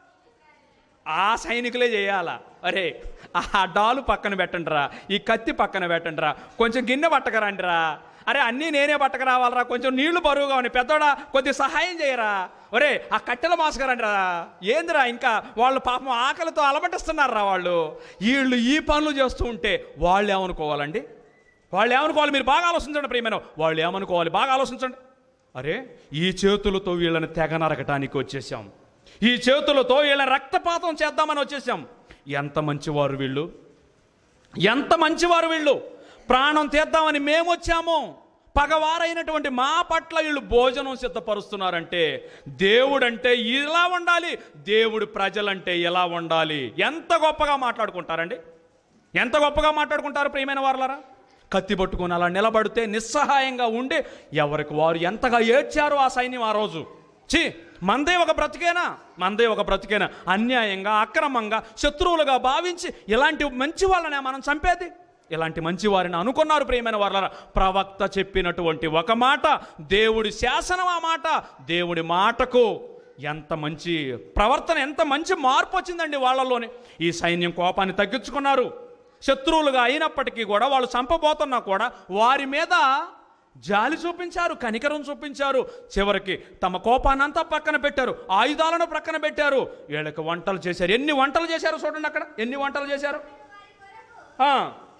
ఆ సైనికులే చేయాలా అరే ఆ డాలు పక్కన పెట్టండిరా ఈ కత్తి పక్కన పెట్టండిరా కొంచెం గిన్నె పట్టకరండిరా అరే అన్నీ నేనే పట్టకరావాలరా కొంచెం నీళ్లు బరువుగా ఉన్నాయి పెద్దోడా కొద్ది సహాయం చేయరా ఒరే ఆ కట్టెలు మాసుకరండిరా ఏందిరా ఇంకా వాళ్ళు పాపం ఆకలితో అలమటిస్తున్నారా వాళ్ళు వీళ్ళు ఈ పనులు చేస్తూ ఉంటే వాళ్ళు ఏమనుకోవాలండి వాళ్ళు ఏమనుకోవాలి మీరు బాగా ఆలోచించండి ప్రియమైన వాళ్ళు ఏమనుకోవాలి బాగా ఆలోచించండి అరే ఈ చేతులతో వీళ్ళని తెగ నరకటానికి వచ్చేసాం ఈ చేతులతో వీళ్ళని రక్తపాతం చేద్దామని వచ్చేసాం ఎంత మంచివారు వీళ్ళు ఎంత మంచివారు వీళ్ళు ప్రాణం తీద్దామని మేము వచ్చాము పగవారైనటువంటి మా పట్ల వీళ్ళు భోజనం సిద్ధపరుస్తున్నారంటే దేవుడంటే ఇలా ఉండాలి దేవుడు ప్రజలంటే ఎలా ఉండాలి ఎంత గొప్పగా మాట్లాడుకుంటారండి ఎంత గొప్పగా మాట్లాడుకుంటారు ప్రియమైన వారులారా కత్తి పట్టుకొని అలా నిలబడితే నిస్సహాయంగా ఉండి ఎవరికి వారు ఎంతగా ఏడ్చారో ఆ సైన్యం ఆ రోజు చి మందే ఒక బ్రతికేనా మందే ఒక బ్రతికేనా అన్యాయంగా అక్రమంగా శత్రువులుగా భావించి ఇలాంటి మంచి వాళ్ళనే మనం చంపేది ఇలాంటి మంచి వారిని అనుకున్నారు ప్రియమైన వాళ్ళ ప్రవక్త చెప్పినటువంటి ఒక మాట దేవుడి శాసనం ఆ మాట దేవుడి మాటకు ఎంత మంచి ప్రవర్తన ఎంత మంచి మార్పు వచ్చిందండి వాళ్ళలోనే ఈ సైన్యం కోపాన్ని తగ్గించుకున్నారు శత్రువులుగా అయినప్పటికీ కూడా వాళ్ళు చంపబోతున్నా కూడా వారి మీద జాలి చూపించారు కనికరం చూపించారు చివరికి తమ కోపాన్నంతా పక్కన పెట్టారు ఆయుధాలను పక్కన పెట్టారు వీళ్ళకి వంటలు చేశారు ఎన్ని వంటలు చేశారు చూడండి అక్కడ ఎన్ని వంటలు చేశారు ఆ,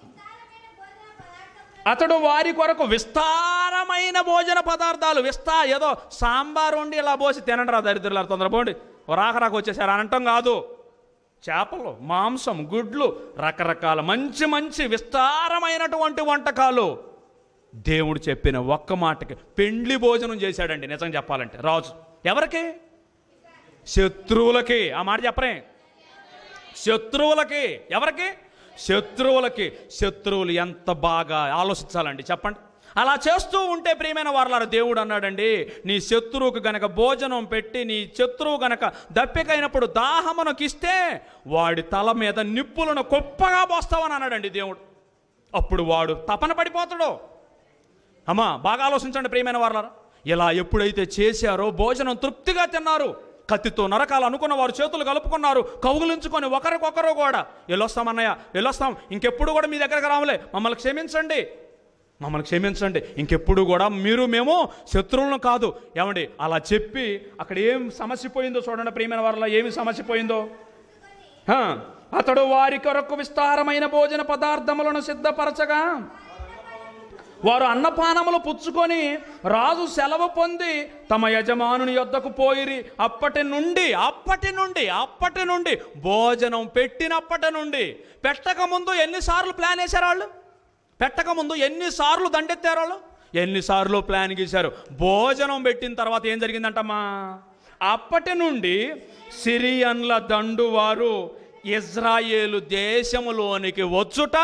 అతడు వారి కొరకు విస్తారమైన భోజన పదార్థాలు విస్తా ఏదో సాంబార్ వండి ఇలా పోసి తినండి రా దరిద్రులారు తొందరపోండి రాకరాకు వచ్చేసారు అనటం కాదు చేపలు మాంసం గుడ్లు రకరకాల మంచి మంచి విస్తారమైనటువంటి వంటకాలు దేవుడు చెప్పిన ఒక్క మాటకి పెండ్లి భోజనం చేశాడండి నిజం చెప్పాలంటే రాజు ఎవరికి శత్రువులకి ఆ మాట చెప్పరే శత్రువులకి ఎవరికి శత్రువులకి శత్రువులు ఎంత బాగా ఆలోచించాలండి చెప్పండి అలా చేస్తూ ఉంటే ప్రియమైన వారలారా దేవుడు అన్నాడండి నీ శత్రువుకు గనక భోజనం పెట్టి నీ శత్రువు గనక దప్పికైనప్పుడు దాహమునకు ఇస్తే వాడి తల మీద నిప్పులను కుప్పగా పోస్తావని అన్నాడండి దేవుడు అప్పుడు వాడు తపన పడిపోతాడు అమ్మా బాగా ఆలోచించండి ప్రియమైన వారలారా ఇలా ఎప్పుడైతే చేశారో భోజనం తృప్తిగా తిన్నారు కత్తితో నరకాలు అనుకున్న వారు చేతులు కలుపుకున్నారు కౌగులించుకొని ఒకరికొకరు కూడా వెళ్ళొస్తాం అన్నయ్య వెళ్ళొస్తాం ఇంకెప్పుడు కూడా మీ దగ్గరకు రాములే మమ్మల్ని క్షమించండి మమ్మల్ని క్షమించండి ఇంకెప్పుడు కూడా మీరు మేము శత్రువులను కాదు ఏమండి అలా చెప్పి అక్కడ ఏం సమస్య పోయిందో చూడండి ప్రియమైన వారిలో ఏమి సమస్య పోయిందో హా, అతడు వారి కొరకు విస్తారమైన భోజన పదార్థములను సిద్ధపరచగా వారు అన్నపానములు పుచ్చుకొని రాజు సెలవు పొంది తమ యజమానుని యొద్దకు పోయిరి అప్పటి నుండి అప్పటి నుండి అప్పటి నుండి భోజనం పెట్టినప్పటి నుండి పెట్టక ముందు ఎన్నిసార్లు ప్లాన్ వేశారు వాళ్ళు పెట్టక ముందు ఎన్నిసార్లు దండెత్తారు వాళ్ళు ఎన్నిసార్లు ప్లాన్ గీశారు భోజనం పెట్టిన తర్వాత ఏం జరిగిందంటమ్మా అప్పటి నుండి సిరియన్ల దండు వారు ఇజ్రాయేలు దేశములోనికి వచ్చుట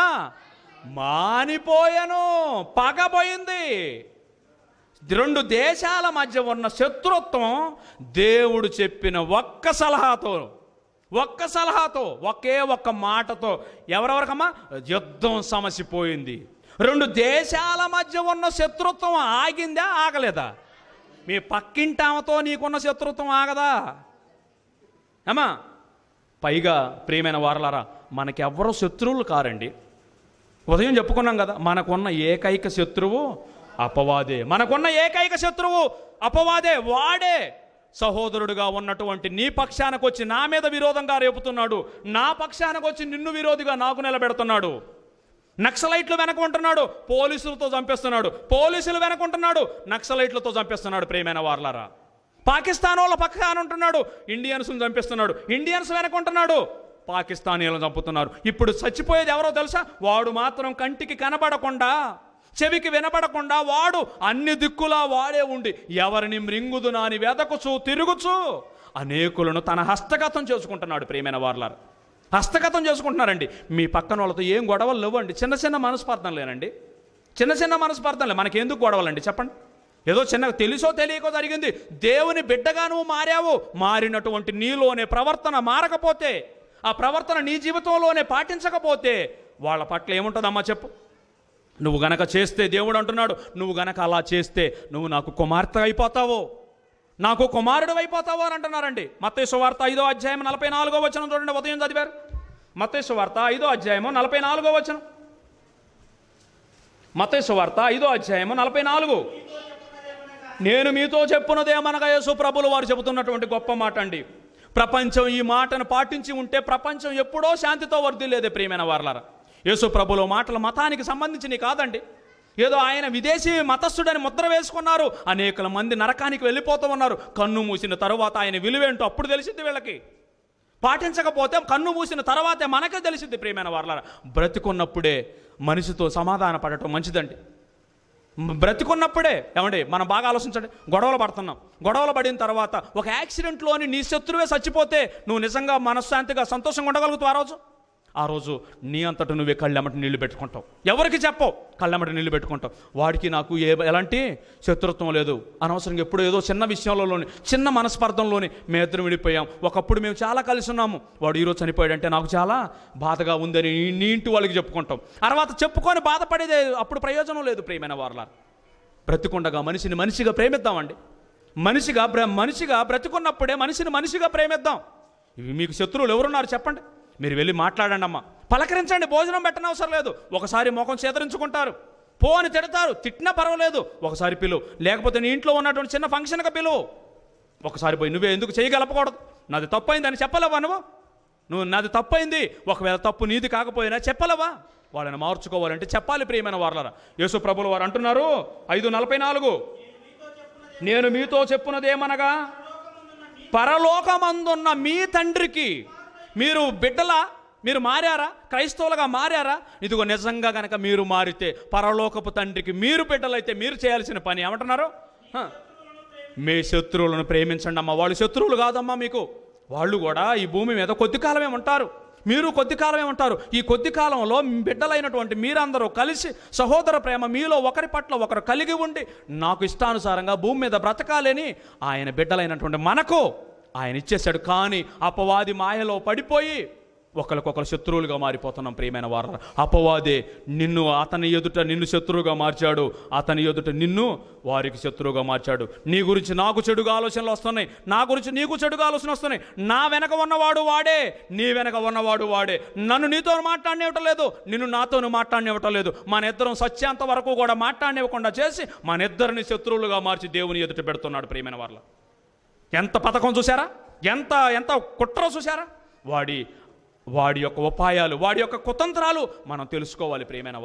మానిపోయాను పగపోయింది రెండు దేశాల మధ్య ఉన్న శత్రుత్వం దేవుడు చెప్పిన ఒక్క సలహాతో ఒక్క సలహాతో ఒకే ఒక్క మాటతో ఎవరెవరికమ్మా యుద్ధం సమసిపోయింది రెండు దేశాల మధ్య ఉన్న శత్రుత్వం ఆగిందా ఆగలేదా మీ పక్కింటామతో నీకున్న శత్రుత్వం ఆగదా అమ్మా పైగా ప్రియమైన వారలారా మనకెవ్వరూ శత్రువులు కారండి ఉదయం చెప్పుకున్నాం కదా మనకున్న ఏకైక శత్రువు అపవాదే మనకున్న ఏకైక శత్రువు అపవాదే వాడే సహోదరుడుగా ఉన్నటువంటి నీ పక్షానికి వచ్చి నా మీద విరోధంగా రేపుతున్నాడు నా పక్షానికి వచ్చి నిన్ను విరోధిగా నాకు నిలబెడుతున్నాడు నక్సలైట్లు వెనకుంటున్నాడు పోలీసులతో చంపేస్తున్నాడు పోలీసులు వెనకుంటున్నాడు నక్సలైట్లతో చంపేస్తున్నాడు ప్రియమైన వార్లారా పాకిస్తాన్ వాళ్ళ పక్కన ఉంటున్నాడు ఇండియన్స్ని చంపిస్తున్నాడు ఇండియన్స్ వెనకుంటున్నాడు పాకిస్తానీలను చంపుతున్నారు ఇప్పుడు చచ్చిపోయేది ఎవరో తెలుసా వాడు మాత్రం కంటికి కనబడకుండా చెవికి వినపడకుండా వాడు అన్ని దిక్కులా వాడే ఉండి ఎవరిని మృంగుదు నాని వెదకుచు తిరుగుచు అనేకులను తన హస్తగతం చేసుకుంటున్నాడు ప్రియమైన వార్లారు హస్తగతం చేసుకుంటున్నారండి మీ పక్కన వాళ్ళతో ఏం గొడవలు లేవండి చిన్న చిన్న మనస్పార్థం లేనండి చిన్న చిన్న మనస్పార్థం లే మనకెందుకు గొడవలండి చెప్పండి ఏదో చిన్న తెలుసో తెలియకో జరిగింది దేవుని బిడ్డగా నువ్వు మారావు మారినటువంటి నీలోనే ప్రవర్తన మారకపోతే ఆ ప్రవర్తన నీ జీవితంలోనే పాటించకపోతే వాళ్ళ పట్ల ఏముంటుందమ్మా చెప్పు నువ్వు గనక చేస్తే దేవుడు అంటున్నాడు నువ్వు గనక అలా చేస్తే నువ్వు నాకు కుమార్తె అయిపోతావు నాకు కుమారుడు అయిపోతావు అని అంటున్నారండి మత్తేసు వార్త ఐదో అధ్యాయం నలభై నాలుగో వచనం చూడండి ఉదయం చదివారు మత్తేసు వార్త ఐదో అధ్యాయము నలభై నాలుగో వచనం మత్తేసు వార్త ఐదో అధ్యాయము నలభై నాలుగు నేను మీతో చెప్పున్నదేమనగా యేసు ప్రభులు వారు చెబుతున్నటువంటి గొప్ప మాట అండి ప్రపంచం ఈ మాటను పాటించి ఉంటే ప్రపంచం ఎప్పుడో శాంతితో వర్ధిల్లేదే ప్రియమైన వారలారా యేసు ప్రభుల మాటలు మతానికి సంబంధించినవి కాదండి ఏదో ఆయన విదేశీ మతస్థుడని ముద్ర వేసుకున్నారు అనేకల మంది నరకానికి వెళ్ళిపోతూ ఉన్నారు కన్ను మూసిన తరువాత ఆయన విలువేంటో అప్పుడు తెలిసింది వీళ్ళకి పాటించకపోతే కన్ను మూసిన తర్వాతే మనకే తెలిసింది ప్రియమైన వారలారా బ్రతికున్నప్పుడే మనిషితో సమాధాన పడటం మంచిదండి మ- బ్రతికున్నప్పుడే ఏమండి మనం బాగా ఆలోచించండి గొడవలు పడుతున్నాం గొడవలు పడిన తర్వాత ఒక యాక్సిడెంట్లోని నీ శత్రువే చచ్చిపోతే నువ్వు నిజంగా మనశ్శాంతిగా సంతోషంగా ఉండగలుగుతావు ఆ రోజు ఆ రోజు నీ అంతట నువ్వే కళ్ళెమ్మటి నీళ్లు పెట్టుకుంటావు ఎవరికి చెప్పవు కళ్ళెమ్మటి నీళ్లు పెట్టుకుంటావు వాడికి నాకు ఏ ఎలాంటి శత్రుత్వం లేదు అనవసరంగా ఎప్పుడు ఏదో చిన్న విషయంలోని చిన్న మనస్పర్ధంలోని మేము ఇద్దరు విడిపోయాం ఒకప్పుడు మేము చాలా కలిసి ఉన్నాము వాడు ఈరోజు చనిపోయాడంటే నాకు చాలా బాధగా ఉందని నీ- నీ ఇంటి వాళ్ళకి చెప్పుకుంటాం తర్వాత చెప్పుకొని బాధపడేదే అప్పుడు ప్రయోజనం లేదు ప్రియమైన వారలా బ్రతికుండగా మనిషిని మనిషిగా ప్రేమిద్దామండి మనిషిగా బ్ర మనిషిగా బ్రతికున్నప్పుడే మనిషిని మనిషిగా ప్రేమిద్దాం ఇవి మీకు శత్రువులు ఎవరున్నారు చెప్పండి మీరు వెళ్ళి మాట్లాడండి అమ్మా పలకరించండి భోజనం పెట్టనవసరం లేదు ఒకసారి ముఖం చేదరించుకుంటారు పో అని తిడతారు తిట్టినా పర్వాలేదు ఒకసారి పిలువు లేకపోతే నీ ఇంట్లో ఉన్నటువంటి చిన్న ఫంక్షన్గా పిలువు ఒకసారి పోయి నువ్వే ఎందుకు చేయగలపకూడదు నాది తప్పైంది అని చెప్పలేవా నువ్వు నువ్వు నాది తప్పైంది ఒకవేళ తప్పు నీది కాకపోయినా చెప్పలేవా వాళ్ళని మార్చుకోవాలంటే చెప్పాలి ప్రియమైన వారలరా యేసు ప్రభులు వారు అంటున్నారు ఐదు నలభై నాలుగు నేను మీతో చెప్పున్నదేమనగా పరలోకమందున్న మీ తండ్రికి మీరు బిడ్డలా మీరు మారారా క్రైస్తవులుగా మారారా ఇదిగో నిజంగా గనక మీరు మారితే పరలోకపు తండ్రికి మీరు బిడ్డలైతే మీరు చేయాల్సిన పని ఏమంటున్నారు హ. మీ శత్రువులను ప్రేమించండి అమ్మా వాళ్ళు శత్రువులు కాదమ్మా మీకు వాళ్ళు కూడా ఈ భూమి మీద కొద్ది కాలమే ఉంటారు మీరు కొద్ది కాలమే ఉంటారు ఈ కొద్ది కాలంలో బిడ్డలైనటువంటి మీరందరూ కలిసి సహోదర ప్రేమ మీలో ఒకరి పట్ల ఒకరు కలిగి ఉండి నాకు ఇష్టానుసారంగా భూమి మీద బ్రతకాలని ఆయన బిడ్డలైనటువంటి మనకు ఆయన ఇచ్చేశాడు కానీ అపవాది మాయలో పడిపోయి ఒకరికొకరు శత్రువులుగా మారిపోతున్నాం ప్రియమైన వారు అపవాదే నిన్ను అతని ఎదుట నిన్ను శత్రువుగా మార్చాడు అతని ఎదుట నిన్ను వారికి శత్రువుగా మార్చాడు నీ గురించి నాకు చెడుగా ఆలోచనలు వస్తున్నాయి నా గురించి నీకు చెడుగా ఆలోచన వస్తున్నాయి నా వెనక ఉన్నవాడు వాడే నీ వెనక ఉన్నవాడు వాడే నన్ను నీతో మాట్లాడనివ్వటం లేదు నిన్ను నాతోను మాట్లాడనివ్వటం లేదు మన ఇద్దరం సత్యాంత వరకు కూడా మాట్లాడనివ్వకుండా చేసి మన ఇద్దరిని శత్రువులుగా మార్చి దేవుని ఎదుట పెడుతున్నాడు ప్రియమైన వాళ్ళ ఎంత పథకం చూసారా ఎంత ఎంత కుట్ర చూసారా వాడి వాడి యొక్క ఉపాయాలు వాడి యొక్క కుతంత్రాలు మనం తెలుసుకోవాలి ప్రియమైన వార్ల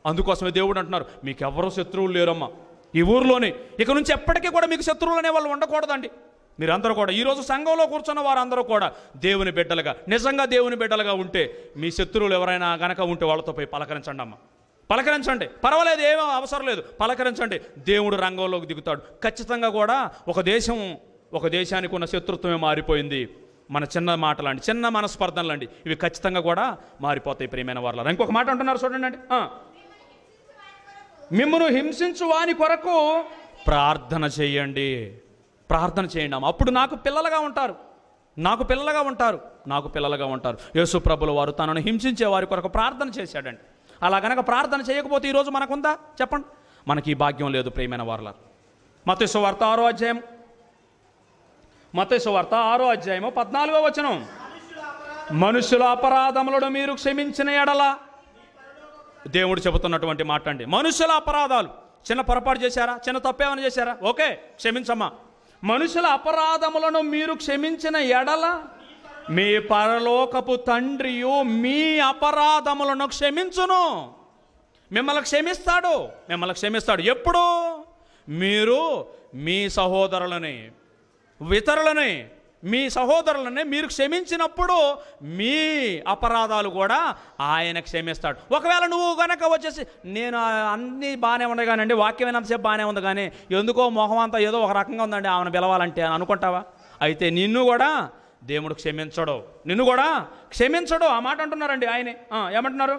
అందుకోసమే దేవుడు అంటున్నారు మీకు ఎవరో శత్రువులు లేరమ్మా ఈ ఊర్లోనే ఇక నుంచి ఎప్పటికీ కూడా మీకు శత్రువులు అనే వాళ్ళు ఉండకూడదండి మీరందరూ కూడా ఈరోజు సంఘంలో కూర్చున్న వారందరూ కూడా దేవుని బిడ్డలుగా నిజంగా దేవుని బిడ్డలుగా ఉంటే మీ శత్రువులు ఎవరైనా గనక ఉంటే వాళ్ళతో పోయి పలకరించండి అమ్మ పలకరించండి పర్వాలేదు ఏమో అవసరం లేదు పలకరించండి దేవుడు రంగంలోకి దిగుతాడు ఖచ్చితంగా కూడా ఒక దేశం ఒక దేశానికి ఉన్న శత్రుత్వమే మారిపోయింది మన చిన్న మాటలండి చిన్న మనస్పర్ధనలండి ఇవి ఖచ్చితంగా కూడా మారిపోతాయి ప్రియమైన వాళ్ళ ఇంకొక మాట అంటున్నారు చూడండి అండి ఆ. మిమ్మను హింసించు వాని కొరకు ప్రార్థన చేయండి ప్రార్థన చేయండి అమ్మ అప్పుడు నాకు పిల్లలుగా ఉంటారు నాకు పిల్లలుగా ఉంటారు నాకు పిల్లలుగా ఉంటారు యేసు ప్రభుల వారు తనను హింసించే వారి కొరకు ప్రార్థన చేశాడండి అలా గనక ప్రార్థన చేయకపోతే ఈరోజు మనకుందా చెప్పండి మనకి ఈ భాగ్యం లేదు ప్రియమైన వారల మతేసు వార్త ఆరో అధ్యాయం మతేసు వార్త ఆరో అధ్యాయము పద్నాలుగో వచనం మనుషుల అపరాధములను మీరు క్షమించిన ఎడల దేవుడు చెబుతున్నటువంటి మాట అండి మనుషుల అపరాధాలు చిన్న పొరపాటు చేశారా చిన్న తప్పేమైనా చేశారా ఓకే క్షమించమ్మా మనుషుల అపరాధములను మీరు క్షమించిన ఎడల మీ పరలోకపు తండ్రియు మీ అపరాధములను క్షమించును మిమ్మల్ని క్షమిస్తాడు మిమ్మల్ని క్షమిస్తాడు ఎప్పుడు మీరు మీ సహోదరులని ఇతరులని మీ సహోదరులని మీరు క్షమించినప్పుడు మీ అపరాధాలు కూడా ఆయన క్షమిస్తాడు ఒకవేళ నువ్వు గనక వచ్చేసి నేను అన్నీ బాగానే ఉన్నాయి కానండి వాక్యం వినంతసేపు బాగానే ఉంది కానీ ఎందుకో మొహం అంతా ఏదో ఒక రకంగా ఉందండి ఆమెను పిలవాలంటే అని అనుకుంటావా అయితే నిన్ను కూడా దేవుడు క్షమించడు నిన్ను కూడా క్షమించడు ఆ మాట అంటున్నారండి ఆయనే ఆ, ఏమంటున్నారు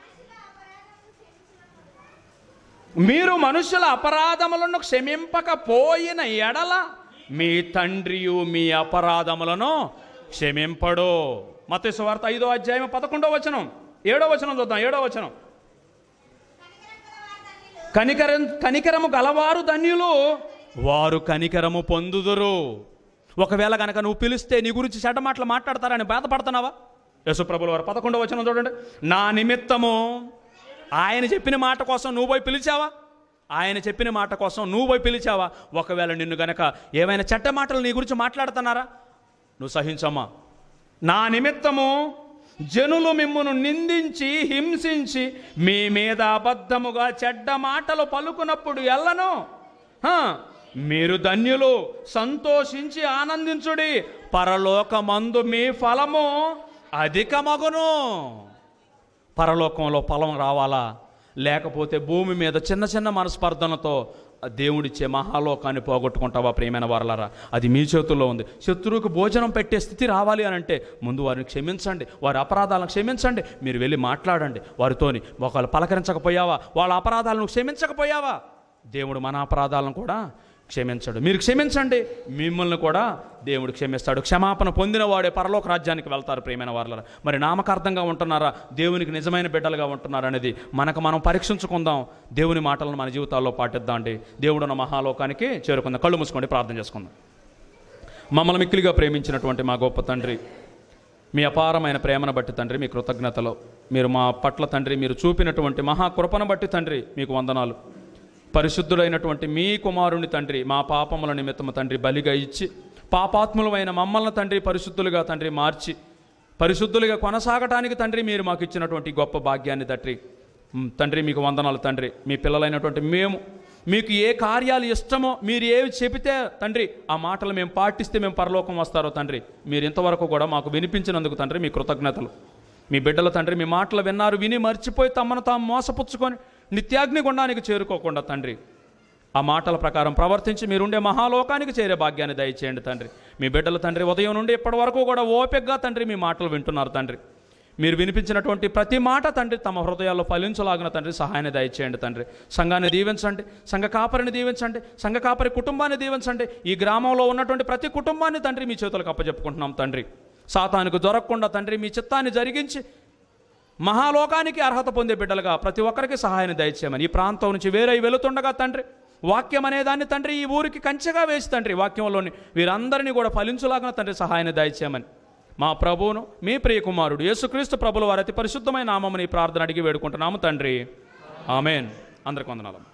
మీరు మనుషుల అపరాధములను క్షమింపకపోయిన ఎడల మీ తండ్రియు మీ అపరాధములను క్షమింపడు మత వార్త ఐదో అధ్యాయం పదకొండో వచనం ఏడో వచనం చూద్దాం ఏడో వచనం కనికరం కనికరము గలవారు ధన్యులు వారు కనికరము పొందుదురు ఒకవేళ కనుక నువ్వు పిలిస్తే నీ గురించి చెడ్డ మాటలు మాట్లాడతారని బాధపడుతున్నావా యశుప్రభుల వారు పదకొండవ వచనం చూడండి నా నిమిత్తము ఆయన చెప్పిన మాట కోసం నువ్వు పోయి పిలిచావా ఆయన చెప్పిన మాట కోసం నువ్వు పోయి పిలిచావా ఒకవేళ నిన్ను గనక ఏమైనా చెడ్డ మాటలు నీ గురించి మాట్లాడుతున్నారా నువ్వు సహించమ్మా నా నిమిత్తము జనులు మిమ్మును నిందించి హింసించి మీ మీద అబద్ధముగా చెడ్డ మాటలు పలుకున్నప్పుడు ఎల్లను హా, మీరు ధన్యులు సంతోషించి ఆనందించుడి పరలోకమందు మీ ఫలము అధికమగును పరలోకంలో ఫలం రావాలా లేకపోతే భూమి మీద చిన్న చిన్న మనస్పర్ధనతో ఆ దేవుడిచ్చే మహాలోకాన్ని పోగొట్టుకుంటావా ప్రియమైన వారలారా అది మీ చేతుల్లో ఉంది శత్రువుకు భోజనం పెట్టే స్థితి రావాలి అని అంటే ముందు వారిని క్షమించండి వారి అపరాధాలను క్షమించండి మీరు వెళ్ళి మాట్లాడండి వారితోని ఒకళ్ళు పలకరించకపోయావా వాళ్ళ అపరాధాలను క్షమించకపోయావా దేవుడు మన అపరాధాలను కూడా క్షమించడు మీరు క్షమించండి మిమ్మల్ని కూడా దేవుడు క్షమిస్తాడు క్షమాపణ పొందిన వాడే పరలోక రాజ్యానికి వెళ్తారు ప్రియమైన వాళ్ళ మరి నామకార్థంగా ఉంటున్నారా దేవునికి నిజమైన బిడ్డలుగా ఉంటున్నారా అనేది మనకు మనం పరీక్షించుకుందాం దేవుని మాటలను మన జీవితాల్లో పాటిద్దాం అండి దేవుడు ఉన్న మహాలోకానికి చేరుకుందాం కళ్ళు మూసుకోండి ప్రార్థన చేసుకుందాం మమ్మల్ని మిక్కిలిగా ప్రేమించినటువంటి మా గొప్ప తండ్రి మీ అపారమైన ప్రేమను బట్టి తండ్రి మీ కృతజ్ఞతలో మీరు మా పట్ల తండ్రి మీరు చూపినటువంటి మహాకృపను బట్టి తండ్రి మీకు వందనాలు పరిశుద్ధుడైనటువంటి మీ కుమారుని తండ్రి మా పాపముల నిమిత్తము తండ్రి బలిగా ఇచ్చి పాపాత్ములమైన మమ్మల్ని తండ్రి పరిశుద్ధులుగా తండ్రి మార్చి పరిశుద్ధులుగా కొనసాగటానికి తండ్రి మీరు మాకు ఇచ్చినటువంటి గొప్ప భాగ్యాన్ని తండ్రి మ్, తండ్రి మీకు వందనాలు తండ్రి మీ పిల్లలైనటువంటి మేము మీకు ఏ కార్యాలు ఇష్టమో మీరు ఏవి చెబితే తండ్రి ఆ మాటలు మేము పాటిస్తే మేము పరలోకం వస్తారో తండ్రి మీరు ఇంతవరకు కూడా మాకు వినిపించినందుకు తండ్రి మీ కృతజ్ఞతలు మీ బిడ్డల తండ్రి మీ మాటలు విన్నారు విని మర్చిపోయి తమను తాము మోసపుచ్చుకొని నిత్యాగ్ని గుండానికి చేరుకోకుండా తండ్రి ఆ మాటల ప్రకారం ప్రవర్తించి మీరుండే మహాలోకానికి చేరే భాగ్యాన్ని దయచేయండి తండ్రి మీ బిడ్డల తండ్రి ఉదయం నుండి ఇప్పటి వరకు కూడా ఓపికగా తండ్రి మీ మాటలు వింటున్నారు తండ్రి మీరు వినిపించినటువంటి ప్రతి మాట తండ్రి తమ హృదయాల్లో ఫలించలాగిన తండ్రి సహాయాన్ని దయచేయండి తండ్రి సంఘాన్ని దీవించండి సంఘ కాపరిని దీవించండి సంఘ కాపరి కుటుంబాన్ని దీవించండి ఈ గ్రామంలో ఉన్నటువంటి ప్రతి కుటుంబాన్ని తండ్రి మీ చేతులకు అప్పచెప్పుకుంటున్నాం తండ్రి సాతానికి దొరకకుండా తండ్రి మీ చిత్తాన్ని జరిగించి మహాలోకానికి అర్హత పొందే బిడ్డలుగా ప్రతి ఒక్కరికి సహాయాన్ని దయచేయమని ఈ ప్రాంతం నుంచి వేరై వెళుతుండగా తండ్రి వాక్యం అనే దాన్ని తండ్రి ఈ ఊరికి కంచెగా వేసి తండ్రి వాక్యంలోని వీరందరినీ కూడా ఫలించులాగిన తండ్రి సహాయాన్ని దయచేయమని మా ప్రభువును మీ ప్రియ కుమారుడు యేసుక్రీస్తు ప్రభుల వారి అతి పరిశుద్ధమైన నామముని ఈ ప్రార్థన అడిగి వేడుకుంటున్నాము తండ్రి ఆమెన్ అందరికి వందనాలు